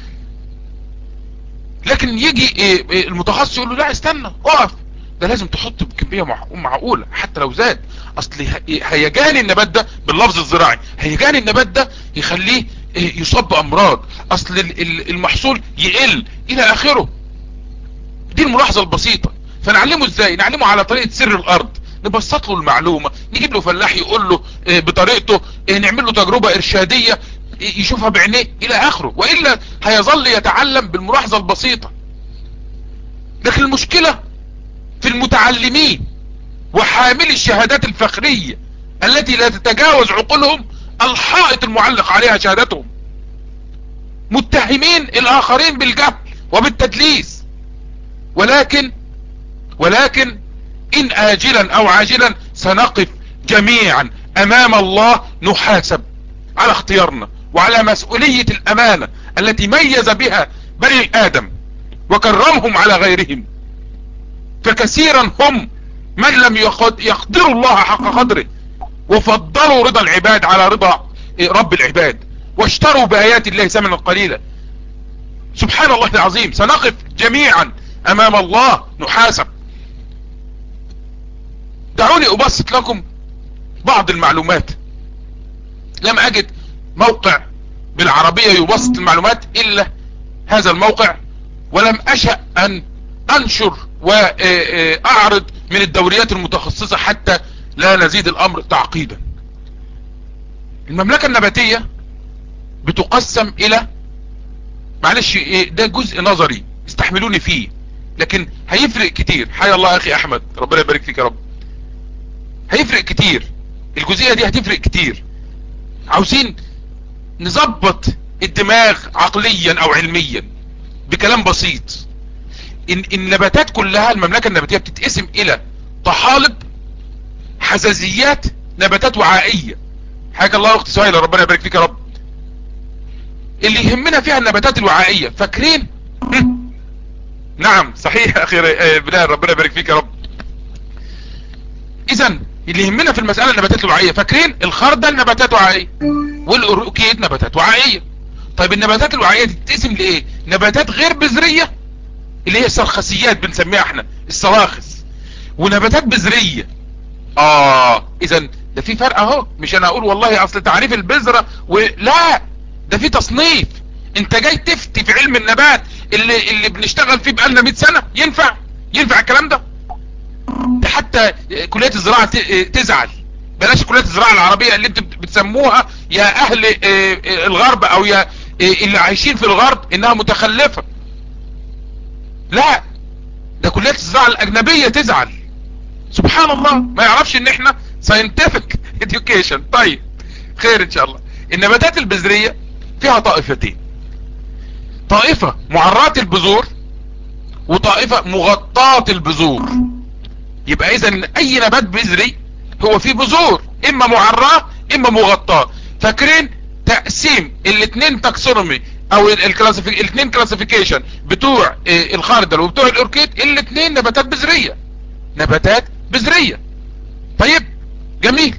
S1: لكن يجي المتخصص يقول له لا استنى اقف ده لازم تحط بكمية معقولة حتى لو زاد اصل هيجان النبات ده باللفظ الزراعي هيجان النبات ده يخليه يصاب بامراض اصل المحصول يقل الى اخره دي الملاحظة البسيطة فنعلمه ازاي نعلمه على طريقة سر الارض نبسط له المعلومة نجيب له فلاح يقول له بطريقته نعمل له تجربة ارشادية يشوفها بعينيه الى اخره وإلا هيظل يتعلم بالملاحظة البسيطة لكن المشكلة في المتعلمين وحامل الشهادات الفخرية التي لا تتجاوز عقولهم الحائط المعلق عليها شهادتهم متهمين الاخرين بالجهل وبالتدليس ولكن ولكن ان اجلا او عاجلا سنقف جميعا امام الله نحاسب على اختيارنا وعلى مسؤولية الامانة التي ميز بها بني ادم وكرمهم على غيرهم فكثيرا هم من لم يقدروا الله حق قدره وفضلوا رضا العباد على رضا رب العباد واشتروا بآيات الله ثمنا قليلا سبحان الله العظيم سنقف جميعا امام الله نحاسب دعوني ابسط لكم بعض المعلومات لم اجد موقع بالعربية يبسط المعلومات الا هذا الموقع ولم اشأ ان انشر واعرض من الدوريات المتخصصة حتى لا نزيد الامر تعقيدا المملكة النباتية بتقسم الى معلش ده جزء نظري استحملوني فيه لكن هيفرق كتير حيا الله اخي احمد ربنا يبارك فيك يا رب هيفرق كتير الجزئية دي هتفرق كتير عاوزين نظبط الدماغ عقليا او علميا بكلام بسيط إن النباتات كلها المملكة النباتية بتتقسم الى طحالب حزازيات نباتات وعائية حاجة الله اختي سهيلة ربنا يبارك فيك يا رب اللي يهمنا فيها النباتات الوعائية فاكرين نعم صحيح اخي بلال ربنا يبارك فيك يا رب اذا اللي يهمنا في المسألة النباتات الوعائية فاكرين الخردل نباتات وعائية والأوركيد نباتات وعائية طيب النباتات الوعائية دي تتقسم لايه نباتات غير بذرية اللي هي السرخسيات بنسميها احنا السراخس ونباتات بذرية اه اذا ده في فرق اهو مش انا اقول والله اصل تعريف البذرة ولا ده في تصنيف انت جاي تفتي في علم النبات اللي اللي بنشتغل فيه بقالنا 100 سنة ينفع ينفع الكلام ده ده حتى كلية الزراعة تزعل بلاش كلية الزراعة العربية اللي انت بتسموها يا اهل الغرب او يا اللي عايشين في الغرب انها متخلفة لا ده كلية الزراعة الاجنبية تزعل سبحان الله ما يعرفش ان احنا scientific education طيب خير ان شاء الله النباتات البذرية فيها طائفتين طائفة معراة البذور وطائفة مغطاة البذور يبقى اذا اي نبات بذري هو فيه بذور اما معراه اما مغطاه فاكرين تقسيم الاثنين تاكسونومي او الكلاسيفيك الاثنين كلاسيفيكيشن بتوع الخردل وبتوع الاوركيد الاثنين نباتات بذريه نباتات بذريه طيب جميل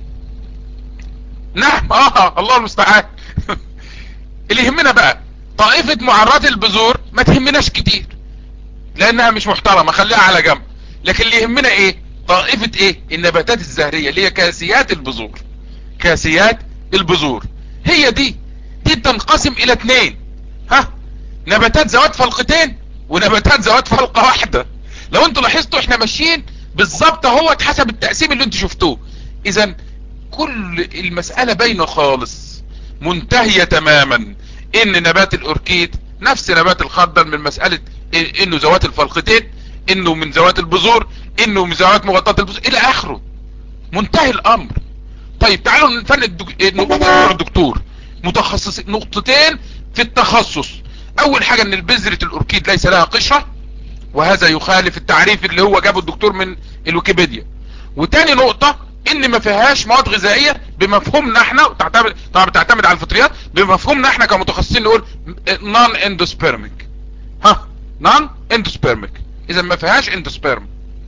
S1: نعم اه الله المستعان اللي يهمنا بقى طائفة معرات البذور ما تهمناش كتير لانها مش محترمة خليها على جنب لكن اللي يهمنا ايه طائفة ايه النباتات الزهرية اللي هي كاسيات البذور كاسيات البذور هي دي دي بتنقسم الى اتنين ها نباتات ذوات فلقتين ونباتات ذوات فلقة واحدة لو انتوا لاحظتوا احنا ماشيين بالظبط اهو حسب التقسيم اللي انتوا شفتوه اذا كل المسألة باينة خالص منتهية تماما ان نبات الاوركيد نفس نبات الخردل من مسألة انه ذوات الفلقتين انه من ذوات البذور انه من ذوات مغطاة البذور الى اخره منتهي الامر طيب تعالوا نفند الدكتور الدكتور متخصص نقطتين في التخصص اول حاجة ان البذرة الاوركيد ليس لها قشرة وهذا يخالف التعريف اللي هو جابه الدكتور من الويكيبيديا وتاني نقطة ان ما فيهاش مواد غذائية بمفهومنا احنا تعتمد طبعا بتعتمد على الفطريات بمفهومنا احنا كمتخصصين نقول نون اندوسبيرميك ها نون اندوسبيرميك اذا ما فيهاش اندوسبيرم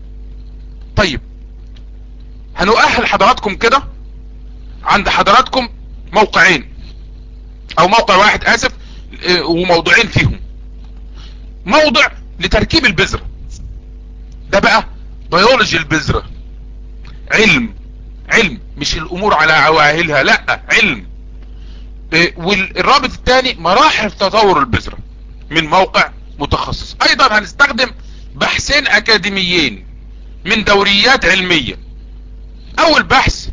S1: طيب هنؤهل حضراتكم كده عند حضراتكم موقعين او موقع واحد اسف وموضوعين فيهم موضع لتركيب البذرة ده بقى بيولوجي البذرة علم علم مش الامور على عواهلها لا علم والرابط الثاني مراحل تطور البذرة من موقع متخصص ايضا هنستخدم بحثين اكاديميين من دوريات علمية اول بحث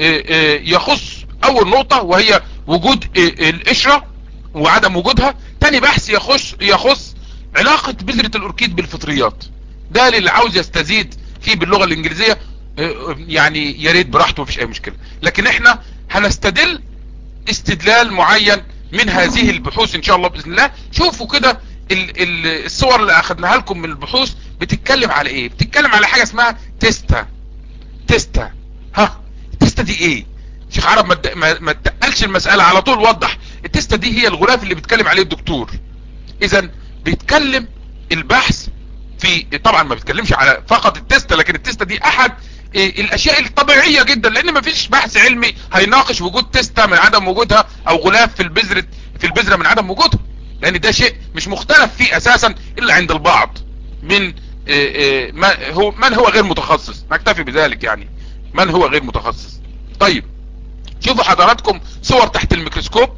S1: يخص اول نقطة وهي وجود القشرة وعدم وجودها تاني بحث يخص يخص علاقة بذرة الاوركيد بالفطريات ده للي عاوز يستزيد فيه باللغة الانجليزية يعني يا ريت براحته مفيش اي مشكلة لكن احنا هنستدل استدلال معين من هذه البحوث ان شاء الله باذن الله شوفوا كده الصور اللي اخدناها لكم من البحوث بتتكلم على ايه بتتكلم على حاجة اسمها تيستا تيستا ها التيستا دي ايه شيخ عرب ما ما تقلش المسألة على طول وضح التيستا دي هي الغلاف اللي بيتكلم عليه الدكتور اذا بيتكلم البحث في طبعا ما بيتكلمش على فقط التيستا لكن التيستا دي احد الاشياء الطبيعية جدا لان ما فيش بحث علمي هيناقش وجود تيستا من عدم وجودها او غلاف في البذرة في البذرة من عدم وجودها لان ده شيء مش مختلف فيه اساسا الا عند البعض من ما هو من هو غير متخصص نكتفي بذلك يعني من هو غير متخصص طيب شوفوا حضراتكم صور تحت الميكروسكوب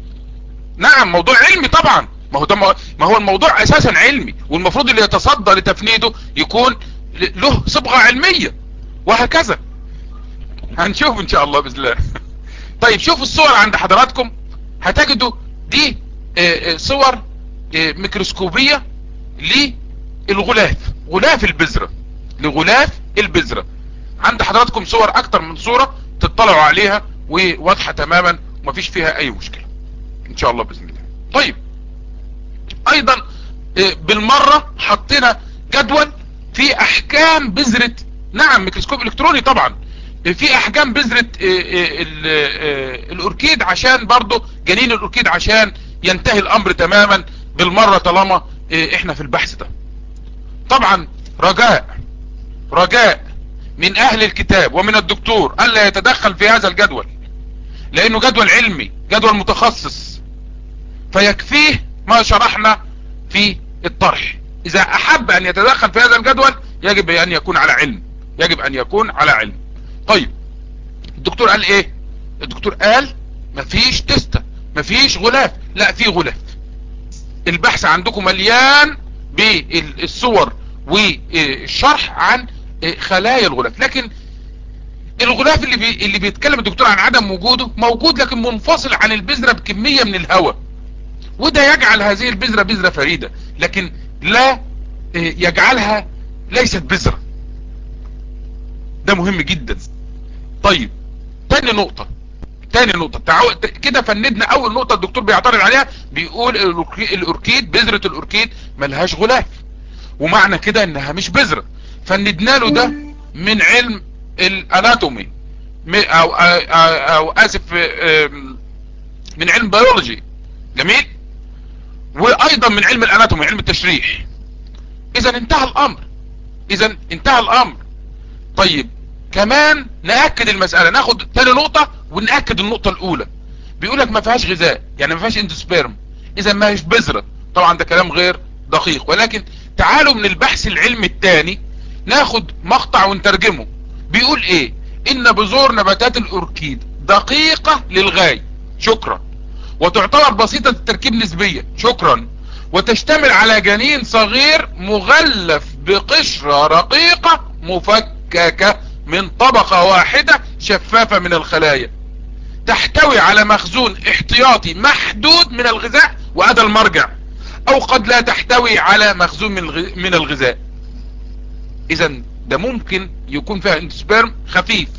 S1: نعم موضوع علمي طبعا ما هو ده ما هو الموضوع اساسا علمي والمفروض اللي يتصدى لتفنيده يكون له صبغة علمية وهكذا هنشوف ان شاء الله باذن الله طيب شوفوا الصور عند حضراتكم هتجدوا دي صور ميكروسكوبية للغلاف غلاف البذرة لغلاف البذرة عند حضراتكم صور اكتر من صورة تطلعوا عليها وواضحة تماما ومفيش فيها اي مشكلة ان شاء الله باذن الله طيب ايضا بالمرة حطينا جدول في احكام بذرة نعم ميكروسكوب الكتروني طبعا في احجام بذرة الاوركيد عشان برضو جنين الاوركيد عشان ينتهي الامر تماما بالمرة طالما احنا في البحث ده طبعا رجاء رجاء من اهل الكتاب ومن الدكتور الا يتدخل في هذا الجدول لانه جدول علمي جدول متخصص فيكفيه ما شرحنا في الطرح اذا احب ان يتدخل في هذا الجدول يجب ان يكون على علم يجب ان يكون على علم طيب الدكتور قال ايه الدكتور قال مفيش تستة مفيش غلاف لا في غلاف البحث عندكم مليان بالصور والشرح عن خلايا الغلاف لكن الغلاف اللي بي اللي بيتكلم الدكتور عن عدم وجوده موجود لكن منفصل عن البذرة بكمية من الهواء وده يجعل هذه البذرة بذرة فريدة لكن لا يجعلها ليست بذرة ده مهم جدا طيب تاني نقطة تاني نقطة تعو... كده فندنا اول نقطة الدكتور بيعترض عليها بيقول الاوركيد بذرة الاوركيد ملهاش غلاف ومعنى كده انها مش بذرة فندنا له ده من علم الاناتومي او, أو, أو اسف من علم بيولوجي جميل وايضا من علم الاناتومي علم التشريح اذا انتهى الامر اذا انتهى الامر طيب كمان نأكد المسألة ناخد تاني نقطة ونأكد النقطة الاولى بيقولك ما فيهاش غذاء يعني ما فيهاش اندوسبيرم اذا ما هيش بذرة طبعا ده كلام غير دقيق ولكن تعالوا من البحث العلمي التاني ناخد مقطع ونترجمه بيقول ايه ان بذور نباتات الاوركيد دقيقة للغاية شكرا وتعتبر بسيطة التركيب نسبيا شكرا وتشتمل على جنين صغير مغلف بقشرة رقيقة مفككة من طبقة واحدة شفافة من الخلايا تحتوي على مخزون احتياطي محدود من الغذاء وهذا المرجع او قد لا تحتوي على مخزون من الغذاء اذا ده ممكن يكون فيها اندوسبيرم خفيف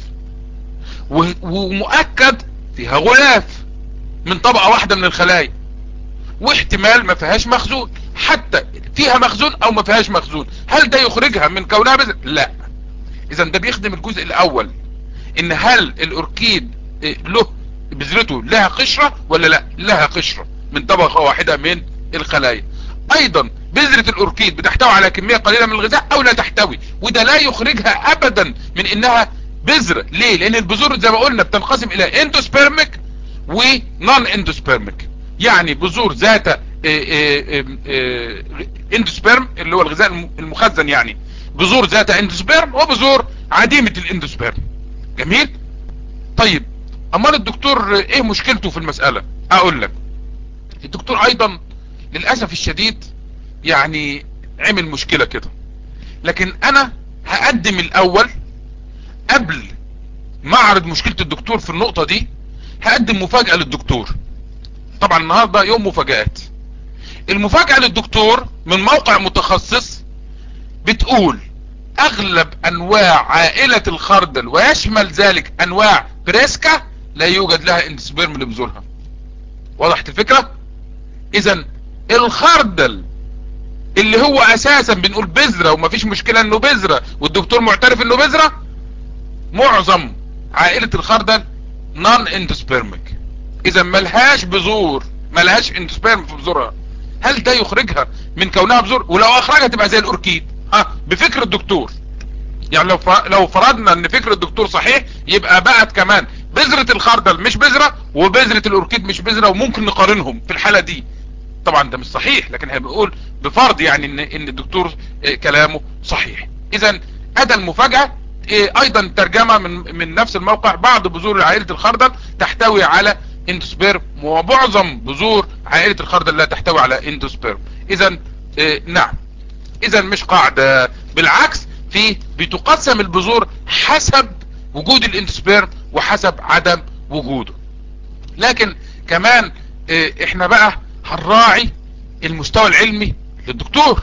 S1: ومؤكد فيها غلاف من طبقة واحدة من الخلايا واحتمال ما فيهاش مخزون حتى فيها مخزون او ما فيهاش مخزون هل ده يخرجها من كونها بذر لا اذا ده بيخدم الجزء الاول ان هل الاوركيد له بذرته لها قشرة ولا لا لها قشرة من طبقة واحدة من الخلايا ايضا بذرة الاوركيد بتحتوي على كمية قليلة من الغذاء او لا تحتوي وده لا يخرجها ابدا من انها بذرة ليه لان البذور زي ما قلنا بتنقسم الى اندوسبيرميك ونون اندوسبيرميك يعني بذور ذات اندوسبيرم اللي هو الغذاء المخزن يعني بذور ذات اندوسبيرم وبذور عديمة الاندوسبيرم جميل طيب امال الدكتور ايه مشكلته في المسألة اقول لك الدكتور ايضا للأسف الشديد يعني عمل مشكلة كده لكن انا هقدم الاول قبل ما اعرض مشكلة الدكتور في النقطة دي هقدم مفاجأة للدكتور طبعا النهاردة يوم مفاجآت المفاجأة للدكتور من موقع متخصص بتقول اغلب انواع عائلة الخردل ويشمل ذلك انواع بريسكا لا يوجد لها اندسبيرم لبذورها وضحت الفكرة اذا الخردل اللي هو اساسا بنقول بذرة ومفيش مشكلة انه بذرة والدكتور معترف انه بذرة معظم عائلة الخردل نون اندسبيرمك اذا ملهاش بذور ملهاش اندسبيرم في بذورها هل ده يخرجها من كونها بذور ولو اخرجها تبقى زي الاوركيد ها بفكر الدكتور يعني لو لو فرضنا ان فكر الدكتور صحيح يبقى بقت كمان بذرة الخردل مش بذرة وبذرة الاوركيد مش بذرة وممكن نقارنهم في الحالة دي طبعا ده مش صحيح لكن هنقول بفرض يعني ان ان الدكتور كلامه صحيح اذا ادى المفاجأة ايضا ترجمة من من نفس الموقع بعض بذور عائلة الخردل تحتوي على اندوسبيرم ومعظم بذور عائلة الخردل لا تحتوي على اندوسبيرم اذا نعم اذا مش قاعدة بالعكس في بتقسم البذور حسب وجود الاندوسبيرم وحسب عدم وجوده لكن كمان احنا بقى هنراعي المستوى العلمي للدكتور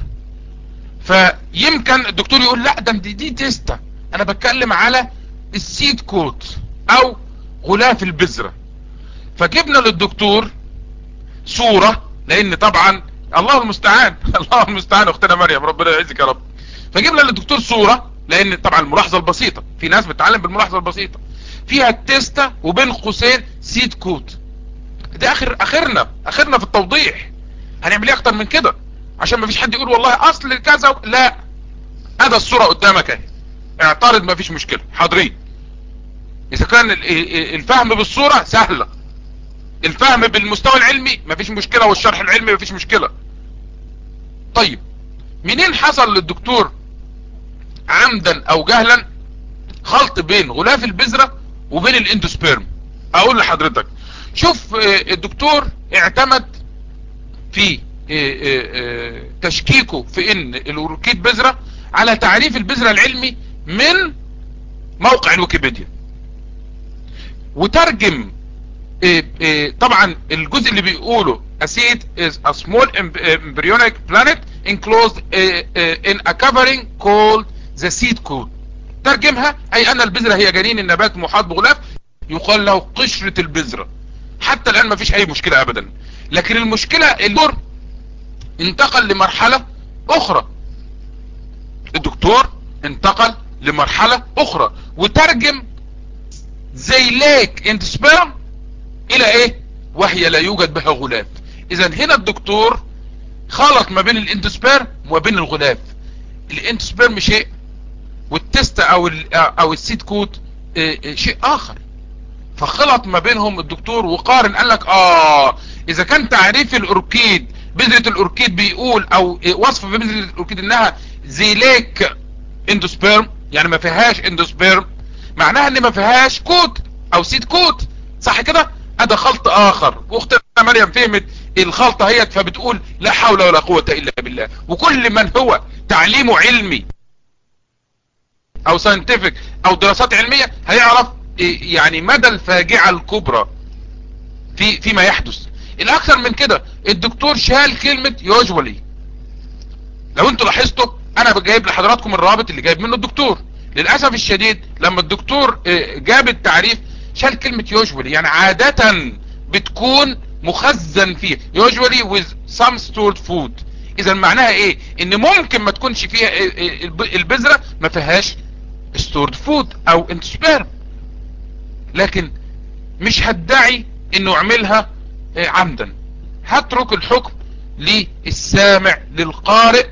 S1: فيمكن الدكتور يقول لا ده دي, دي تيستا انا بتكلم على السيد كوت او غلاف البذرة فجبنا للدكتور صورة لان طبعا الله المستعان الله المستعان اختنا مريم ربنا يعزك يا رب فجبنا للدكتور صورة لان طبعا الملاحظة البسيطة في ناس بتتعلم بالملاحظة البسيطة فيها التيستا وبين قوسين سيد كوت ده اخر اخرنا اخرنا في التوضيح هنعمل ايه اكتر من كده عشان ما فيش حد يقول والله اصل كذا و... لا هذا الصورة قدامك اهي اعترض ما فيش مشكلة حاضرين اذا كان الفهم بالصورة سهلة الفهم بالمستوى العلمي ما فيش مشكلة والشرح العلمي ما فيش مشكلة طيب منين حصل للدكتور عمدا او جهلا خلط بين غلاف البذرة وبين الاندوسبيرم اقول لحضرتك شوف الدكتور اعتمد في تشكيكه في ان الاوركيد بذرة على تعريف البذرة العلمي من موقع الويكيبيديا وترجم طبعا الجزء اللي بيقوله a seed is a small embryonic planet enclosed in a covering called the seed coat ترجمها اي ان البذرة هي جنين النبات محاط بغلاف يقال له قشرة البذرة حتى الان ما فيش اي مشكلة ابدا لكن المشكلة الدكتور انتقل لمرحلة اخرى الدكتور انتقل لمرحلة اخرى وترجم زي ليك انت سبيرم الى ايه وهي لا يوجد بها غلاف اذا هنا الدكتور خلط ما بين الاندوسبيرم وما بين الغلاف الاندوسبيرم شيء والتست او ال او السيد كوت شيء اخر فخلط ما بينهم الدكتور وقارن قال لك اه اذا كان تعريف الاوركيد بذرة الاوركيد بيقول او وصف بذرة الاوركيد انها زيليك اندوسبيرم يعني ما فيهاش اندوسبيرم معناها ان ما فيهاش كوت او سيد كوت صح كده هذا خلط اخر واختنا مريم فهمت الخلطة هي فبتقول لا حول ولا قوة الا بالله وكل من هو تعليمه علمي او ساينتفك او دراسات علمية هيعرف يعني مدى الفاجعة الكبرى في فيما يحدث الاكثر من كده الدكتور شال كلمة يوجولي لو انتوا لاحظتوا انا جايب لحضراتكم الرابط اللي جايب منه الدكتور للأسف الشديد لما الدكتور جاب التعريف شال كلمة يوجولي يعني عادة بتكون مخزن فيه usually with some stored food اذا معناها ايه ان ممكن ما تكونش فيها البذرة ما فيهاش stored food او انتسبيرم لكن مش هدعي انه اعملها عمدا هترك الحكم للسامع للقارئ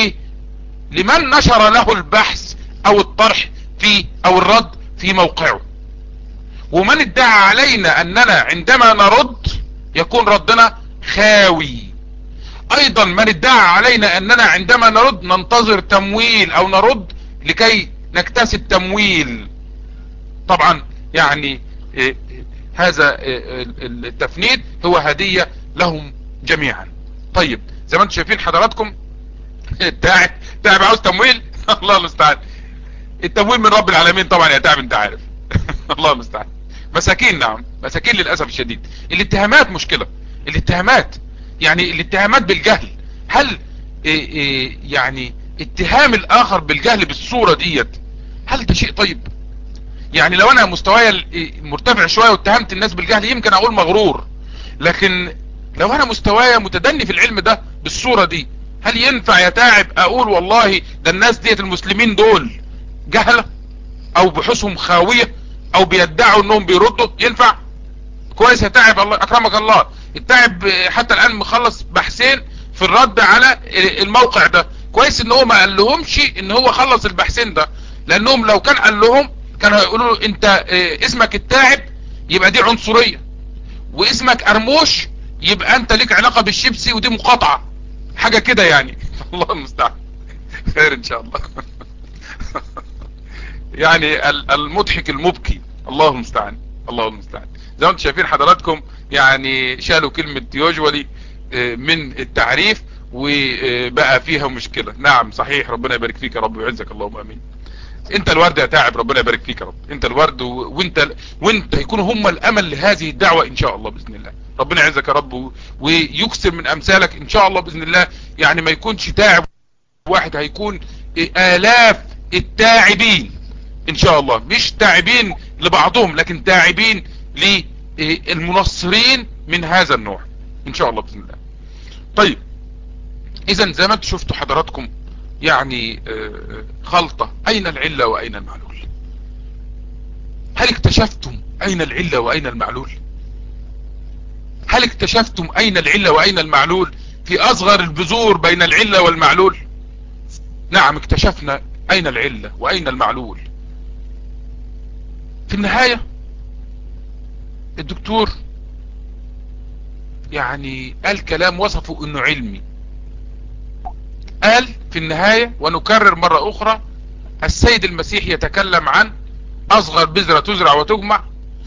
S1: ولمن نشر له البحث او الطرح في او الرد في موقعه ومن ادعى علينا اننا عندما نرد يكون ردنا خاوي ايضا من ادعى علينا اننا عندما نرد ننتظر تمويل او نرد لكي نكتسب تمويل طبعا يعني إيه هذا إيه التفنيد هو هدية لهم جميعا طيب زي ما انتم شايفين حضراتكم التاعب تعب عاوز تمويل الله المستعان التمويل من رب العالمين طبعا يا تعب انت عارف الله المستعان مساكين نعم مساكين للأسف الشديد الاتهامات مشكلة الاتهامات يعني الاتهامات بالجهل هل إيه إيه يعني اتهام الاخر بالجهل بالصورة ديت هل ده شيء طيب يعني لو انا مستواي مرتفع شوية واتهمت الناس بالجهل يمكن اقول مغرور لكن لو انا مستواي متدني في العلم ده بالصورة دي هل ينفع يا تعب اقول والله ده الناس ديت المسلمين دول جهلة او بحوثهم خاوية او بيدعوا انهم بيردوا ينفع كويس يا تعب الله اكرمك الله التعب حتى الان مخلص بحثين في الرد على الموقع ده كويس ان هو ما قال لهمش ان هو خلص البحثين ده لانهم لو كان قال لهم كانوا هيقولوا له انت اسمك التاعب يبقى دي عنصرية واسمك ارموش يبقى انت ليك علاقة بالشيبسي ودي مقاطعة حاجة كده يعني الله المستعان خير ان شاء الله يعني المضحك المبكي الله المستعان الله المستعان زي ما انتم شايفين حضراتكم يعني شالوا كلمة يوجولي من التعريف وبقى فيها مشكلة نعم صحيح ربنا يبارك فيك يا رب ويعزك اللهم امين انت الورد يا تعب ربنا يبارك فيك يا رب انت الورد وانت وانت يكونوا هم الامل لهذه الدعوة ان شاء الله باذن الله ربنا يعزك يا رب ويكسر من امثالك ان شاء الله باذن الله يعني ما يكونش تاعب واحد هيكون الاف التاعبين ان شاء الله مش تاعبين لبعضهم لكن تاعبين للمنصرين من هذا النوع ان شاء الله باذن الله طيب اذا زي ما انتم شفتوا حضراتكم يعني خلطة اين العلة واين المعلول هل اكتشفتم اين العلة واين المعلول هل اكتشفتم اين العلة واين المعلول في اصغر البذور بين العلة والمعلول نعم اكتشفنا اين العلة واين المعلول في النهاية الدكتور يعني قال كلام وصفه انه علمي قال في النهاية ونكرر مرة اخرى السيد المسيح يتكلم عن اصغر بذرة تزرع وتجمع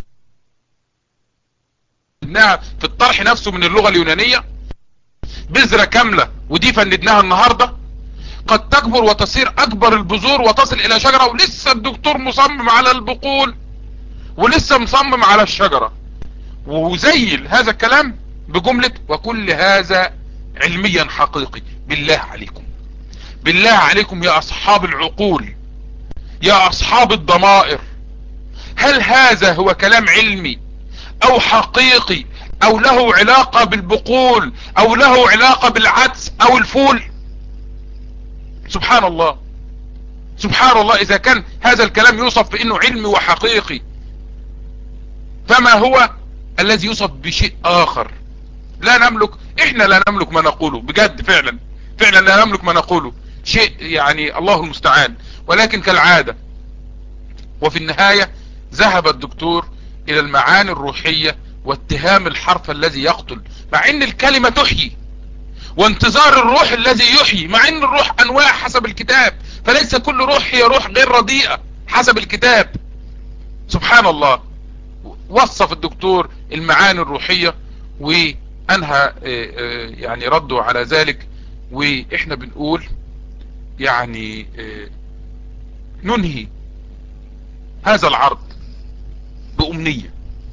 S1: انها في الطرح نفسه من اللغة اليونانية بذرة كاملة ودي فندناها النهاردة قد تكبر وتصير اكبر البذور وتصل الى شجرة ولسه الدكتور مصمم على البقول ولسه مصمم على الشجرة وزيل هذا الكلام بجملة وكل هذا علميا حقيقي بالله عليكم بالله عليكم يا اصحاب العقول يا اصحاب الضمائر هل هذا هو كلام علمي او حقيقي او له علاقة بالبقول او له علاقة بالعدس او الفول سبحان الله سبحان الله اذا كان هذا الكلام يوصف بانه علمي وحقيقي فما هو الذي يوصف بشيء اخر لا نملك احنا لا نملك ما نقوله بجد فعلا فعلا لا نملك ما نقوله شيء يعني الله المستعان ولكن كالعادة وفي النهاية ذهب الدكتور الى المعاني الروحية واتهام الحرف الذي يقتل مع ان الكلمة تحيي وانتظار الروح الذي يحيي مع ان الروح انواع حسب الكتاب فليس كل روح هي روح غير رديئة حسب الكتاب سبحان الله وصف الدكتور المعاني الروحية وانهى يعني ردوا على ذلك واحنا بنقول يعني ننهي هذا العرض بأمنية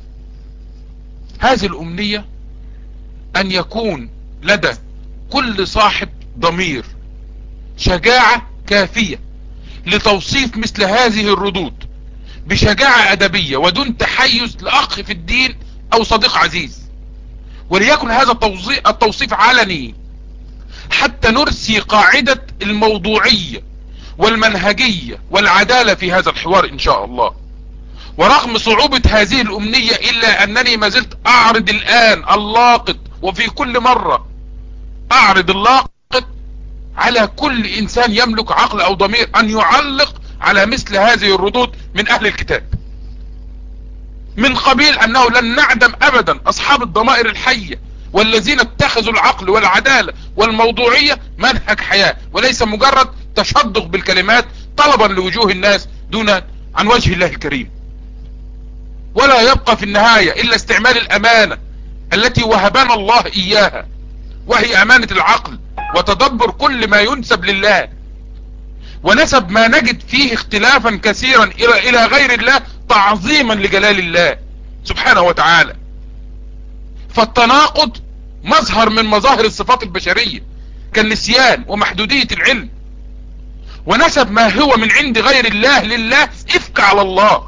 S1: هذه الأمنية أن يكون لدى كل صاحب ضمير شجاعة كافية لتوصيف مثل هذه الردود بشجاعة أدبية ودون تحيز لأخ في الدين أو صديق عزيز وليكن هذا التوصيف علني حتى نرسي قاعدة الموضوعية والمنهجية والعدالة في هذا الحوار إن شاء الله ورغم صعوبة هذه الأمنية إلا أنني ما زلت أعرض الآن اللاقط وفي كل مرة أعرض اللاقط على كل إنسان يملك عقل أو ضمير أن يعلق على مثل هذه الردود من أهل الكتاب من قبيل أنه لن نعدم أبدا أصحاب الضمائر الحية والذين اتخذوا العقل والعدالة والموضوعية منهج حياة وليس مجرد تشدق بالكلمات طلبا لوجوه الناس دون عن وجه الله الكريم ولا يبقى في النهاية الا استعمال الامانة التي وهبنا الله اياها وهي امانة العقل وتدبر كل ما ينسب لله ونسب ما نجد فيه اختلافا كثيرا الى, إلى غير الله تعظيما لجلال الله سبحانه وتعالى فالتناقض مظهر من مظاهر الصفات البشرية كالنسيان ومحدودية العلم ونسب ما هو من عند غير الله لله افك على الله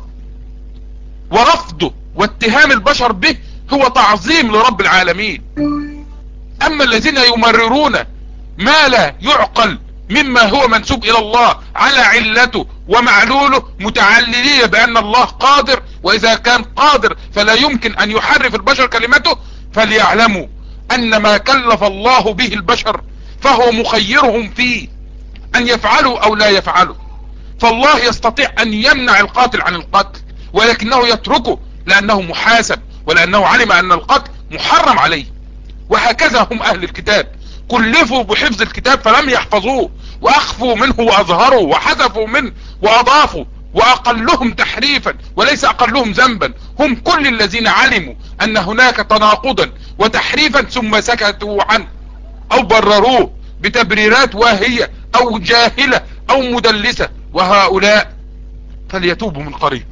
S1: ورفضه واتهام البشر به هو تعظيم لرب العالمين اما الذين يمررون ما لا يعقل مما هو منسوب الى الله على علته ومعلوله متعللين بان الله قادر واذا كان قادر فلا يمكن ان يحرف البشر كلمته فليعلموا ان ما كلف الله به البشر فهو مخيرهم فيه ان يفعلوا او لا يفعلوا فالله يستطيع ان يمنع القاتل عن القتل ولكنه يتركه لانه محاسب ولانه علم ان القتل محرم عليه وهكذا هم اهل الكتاب كلفوا بحفظ الكتاب فلم يحفظوه واخفوا منه واظهروا وحذفوا منه واضافوا واقلهم تحريفا وليس اقلهم ذنبا هم كل الذين علموا ان هناك تناقضا وتحريفا ثم سكتوا عنه او برروه بتبريرات واهية او جاهلة او مدلسة وهؤلاء فليتوبوا من قريب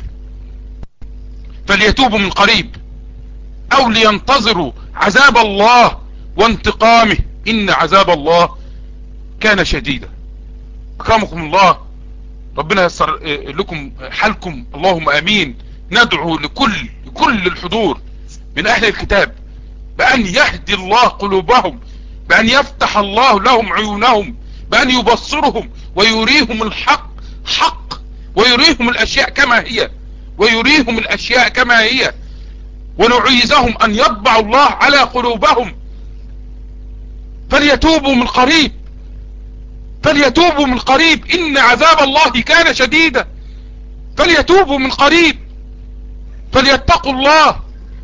S1: فليتوبوا من قريب او لينتظروا عذاب الله وانتقامه ان عذاب الله كان شديدا اكرمكم الله ربنا يسر لكم حالكم اللهم امين ندعو لكل لكل الحضور من اهل الكتاب بان يهدي الله قلوبهم بان يفتح الله لهم عيونهم بان يبصرهم ويريهم الحق حق ويريهم الاشياء كما هي ويريهم الاشياء كما هي ونعيزهم ان يطبع الله على قلوبهم فليتوبوا من قريب فليتوبوا من قريب ان عذاب الله كان شديدا فليتوبوا من قريب فليتقوا الله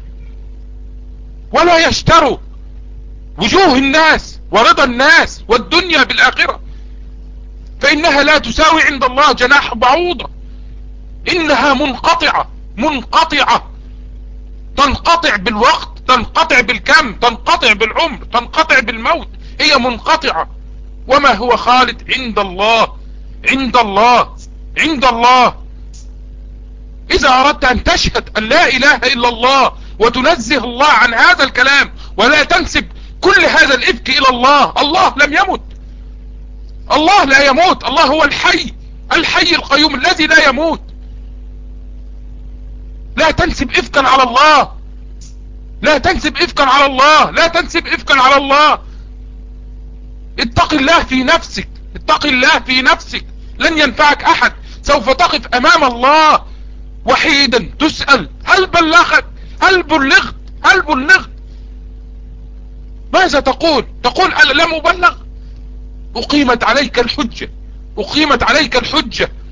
S1: ولا يشتروا وجوه الناس ورضا الناس والدنيا بالاخرة فانها لا تساوي عند الله جناح بعوضة انها منقطعة منقطعة تنقطع بالوقت تنقطع بالكم تنقطع بالعمر تنقطع بالموت هي منقطعة وما هو خالد عند الله عند الله عند الله اذا اردت ان تشهد ان لا اله الا الله وتنزه الله عن هذا الكلام ولا تنسب كل هذا الافك الى الله الله لم يمت الله لا يموت الله هو الحي الحي القيوم الذي لا يموت لا تنسب افكا على الله لا تنسب افكا على الله لا تنسب افكا على الله اتق الله في نفسك اتق الله في نفسك لن ينفعك احد سوف تقف امام الله وحيدا تسأل هل بلغت هل بلغت هل بلغت ماذا تقول تقول أنا لم أبلغ أقيمت عليك الحجة أقيمت عليك الحجة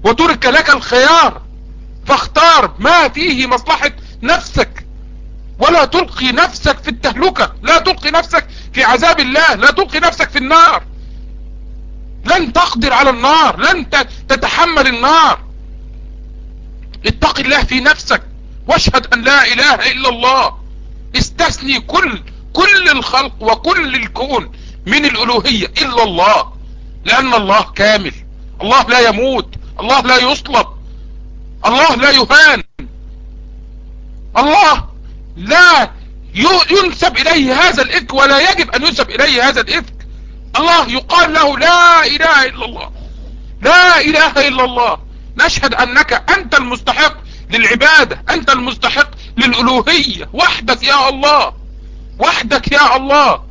S1: وترك لك الخيار فاختار ما فيه مصلحة نفسك ولا تلقي نفسك في التهلكة لا تلقي نفسك في عذاب الله لا تلقي نفسك في النار لن تقدر على النار لن تتحمل النار اتق الله في نفسك واشهد ان لا اله الا الله استثني كل كل الخلق وكل الكون من الالوهية الا الله لان الله كامل الله لا يموت الله لا يصلب الله لا يهان الله لا ينسب اليه هذا الافك ولا يجب ان ينسب اليه هذا الافك الله يقال له لا اله الا الله لا اله الا الله نشهد انك انت المستحق للعبادة انت المستحق للالوهية وحدك يا الله وحدك يا الله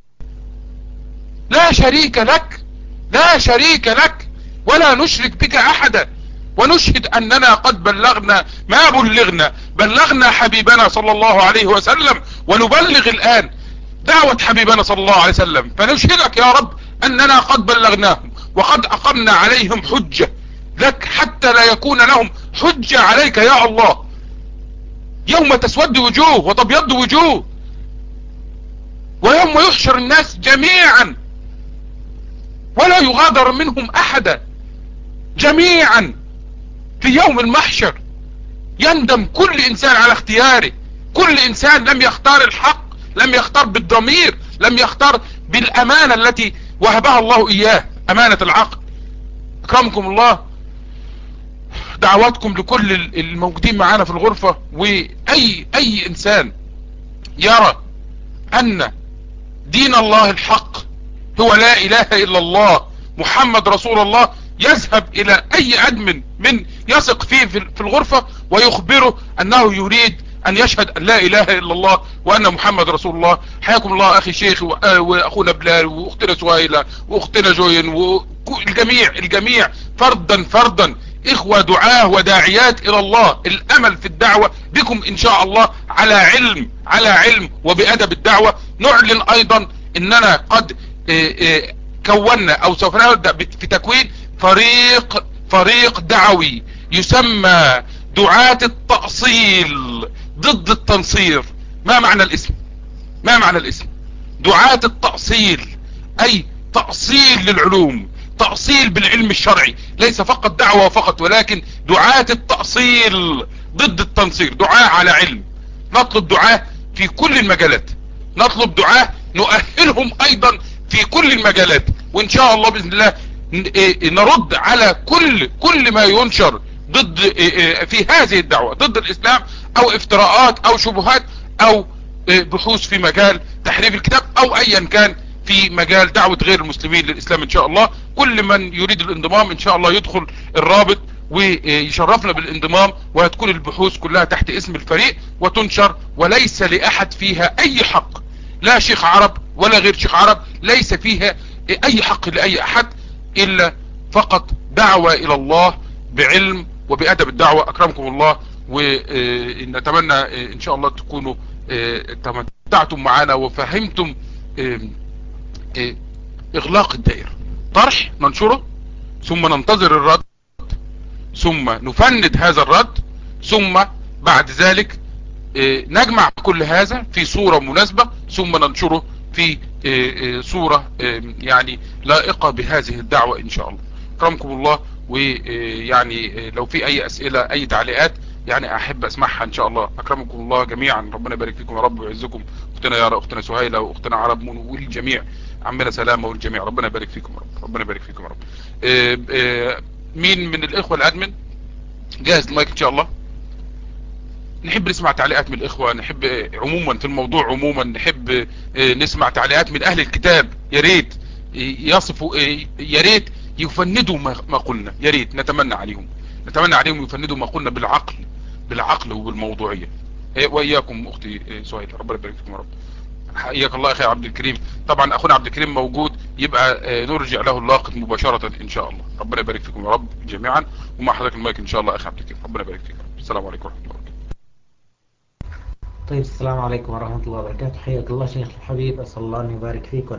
S1: لا شريك لك لا شريك لك ولا نشرك بك احدا ونشهد اننا قد بلغنا ما بلغنا بلغنا حبيبنا صلى الله عليه وسلم ونبلغ الان دعوة حبيبنا صلى الله عليه وسلم فنشهدك يا رب اننا قد بلغناهم وقد اقمنا عليهم حجة لك حتى لا يكون لهم حجة عليك يا الله يوم تسود وجوه وتبيض وجوه ويوم يحشر الناس جميعا ولا يغادر منهم احدا جميعا في يوم المحشر يندم كل انسان على اختياره كل انسان لم يختار الحق لم يختار بالضمير لم يختار بالامانة التي وهبها الله اياه امانة العقل اكرمكم الله دعواتكم لكل الموجودين معانا في الغرفة واي اي انسان يرى ان دين الله الحق هو لا اله الا الله محمد رسول الله يذهب الى اي ادمن من يثق فيه في الغرفة ويخبره انه يريد ان يشهد ان لا اله الا الله وان محمد رسول الله حياكم الله اخي شيخ واخونا بلال واختنا سهيلة واختنا جوين والجميع الجميع فردا فردا اخوة دعاه وداعيات الى الله الامل في الدعوة بكم ان شاء الله على علم على علم وبادب الدعوة نعلن ايضا اننا قد كونا او سوف نبدأ في تكوين فريق فريق دعوي يسمى دعاة التأصيل ضد التنصير ما معنى الاسم ما معنى الاسم دعاة التأصيل اي تأصيل للعلوم تأصيل بالعلم الشرعي ليس فقط دعوة فقط ولكن دعاة التأصيل ضد التنصير دعاء على علم نطلب دعاة في كل المجالات نطلب دعاة نؤهلهم ايضا في كل المجالات وان شاء الله باذن الله نرد على كل كل ما ينشر ضد في هذه الدعوة ضد الاسلام او افتراءات او شبهات او بحوث في مجال تحريف الكتاب او ايا كان في مجال دعوة غير المسلمين للاسلام ان شاء الله كل من يريد الانضمام ان شاء الله يدخل الرابط ويشرفنا بالانضمام وهتكون البحوث كلها تحت اسم الفريق وتنشر وليس لاحد فيها اي حق لا شيخ عرب ولا غير شيخ عرب ليس فيها اي حق لاي احد الا فقط دعوة الى الله بعلم وبادب الدعوة اكرمكم الله ونتمنى ان شاء الله تكونوا تمتعتم معنا وفهمتم اغلاق الدائرة طرح ننشره ثم ننتظر الرد ثم نفند هذا الرد ثم بعد ذلك نجمع كل هذا في صورة مناسبة ثم ننشره في صورة يعني لائقة بهذه الدعوة ان شاء الله اكرمكم الله ويعني لو في اي اسئلة اي تعليقات يعني احب اسمعها ان شاء الله اكرمكم الله جميعا ربنا يبارك فيكم يا رب ويعزكم اختنا يارا اختنا سهيلة واختنا عرب والجميع عمنا سلامة والجميع ربنا يبارك فيكم يا رب ربنا يبارك فيكم يا رب مين من الاخوة الادمن جاهز المايك ان شاء الله نحب نسمع تعليقات من الاخوة نحب عموما في الموضوع عموما نحب نسمع تعليقات من اهل الكتاب يا ريت يصفوا يا ريت يفندوا ما قلنا يا ريت نتمنى عليهم نتمنى عليهم يفندوا ما قلنا بالعقل بالعقل وبالموضوعية واياكم اختي سهيلة ربنا يبارك فيكم يا رب حياك الله اخي عبد الكريم طبعا اخونا عبد الكريم موجود يبقى نرجع له اللاقط مباشرة ان شاء الله ربنا يبارك فيكم يا رب جميعا ومع حضرتك المايك ان شاء الله اخي عبد الكريم ربنا يبارك فيكم السلام عليكم ورحمة الله وبركاته
S3: طيب السلام عليكم ورحمة الله وبركاته حياك الله شيخ الحبيب أسأل الله أن يبارك فيك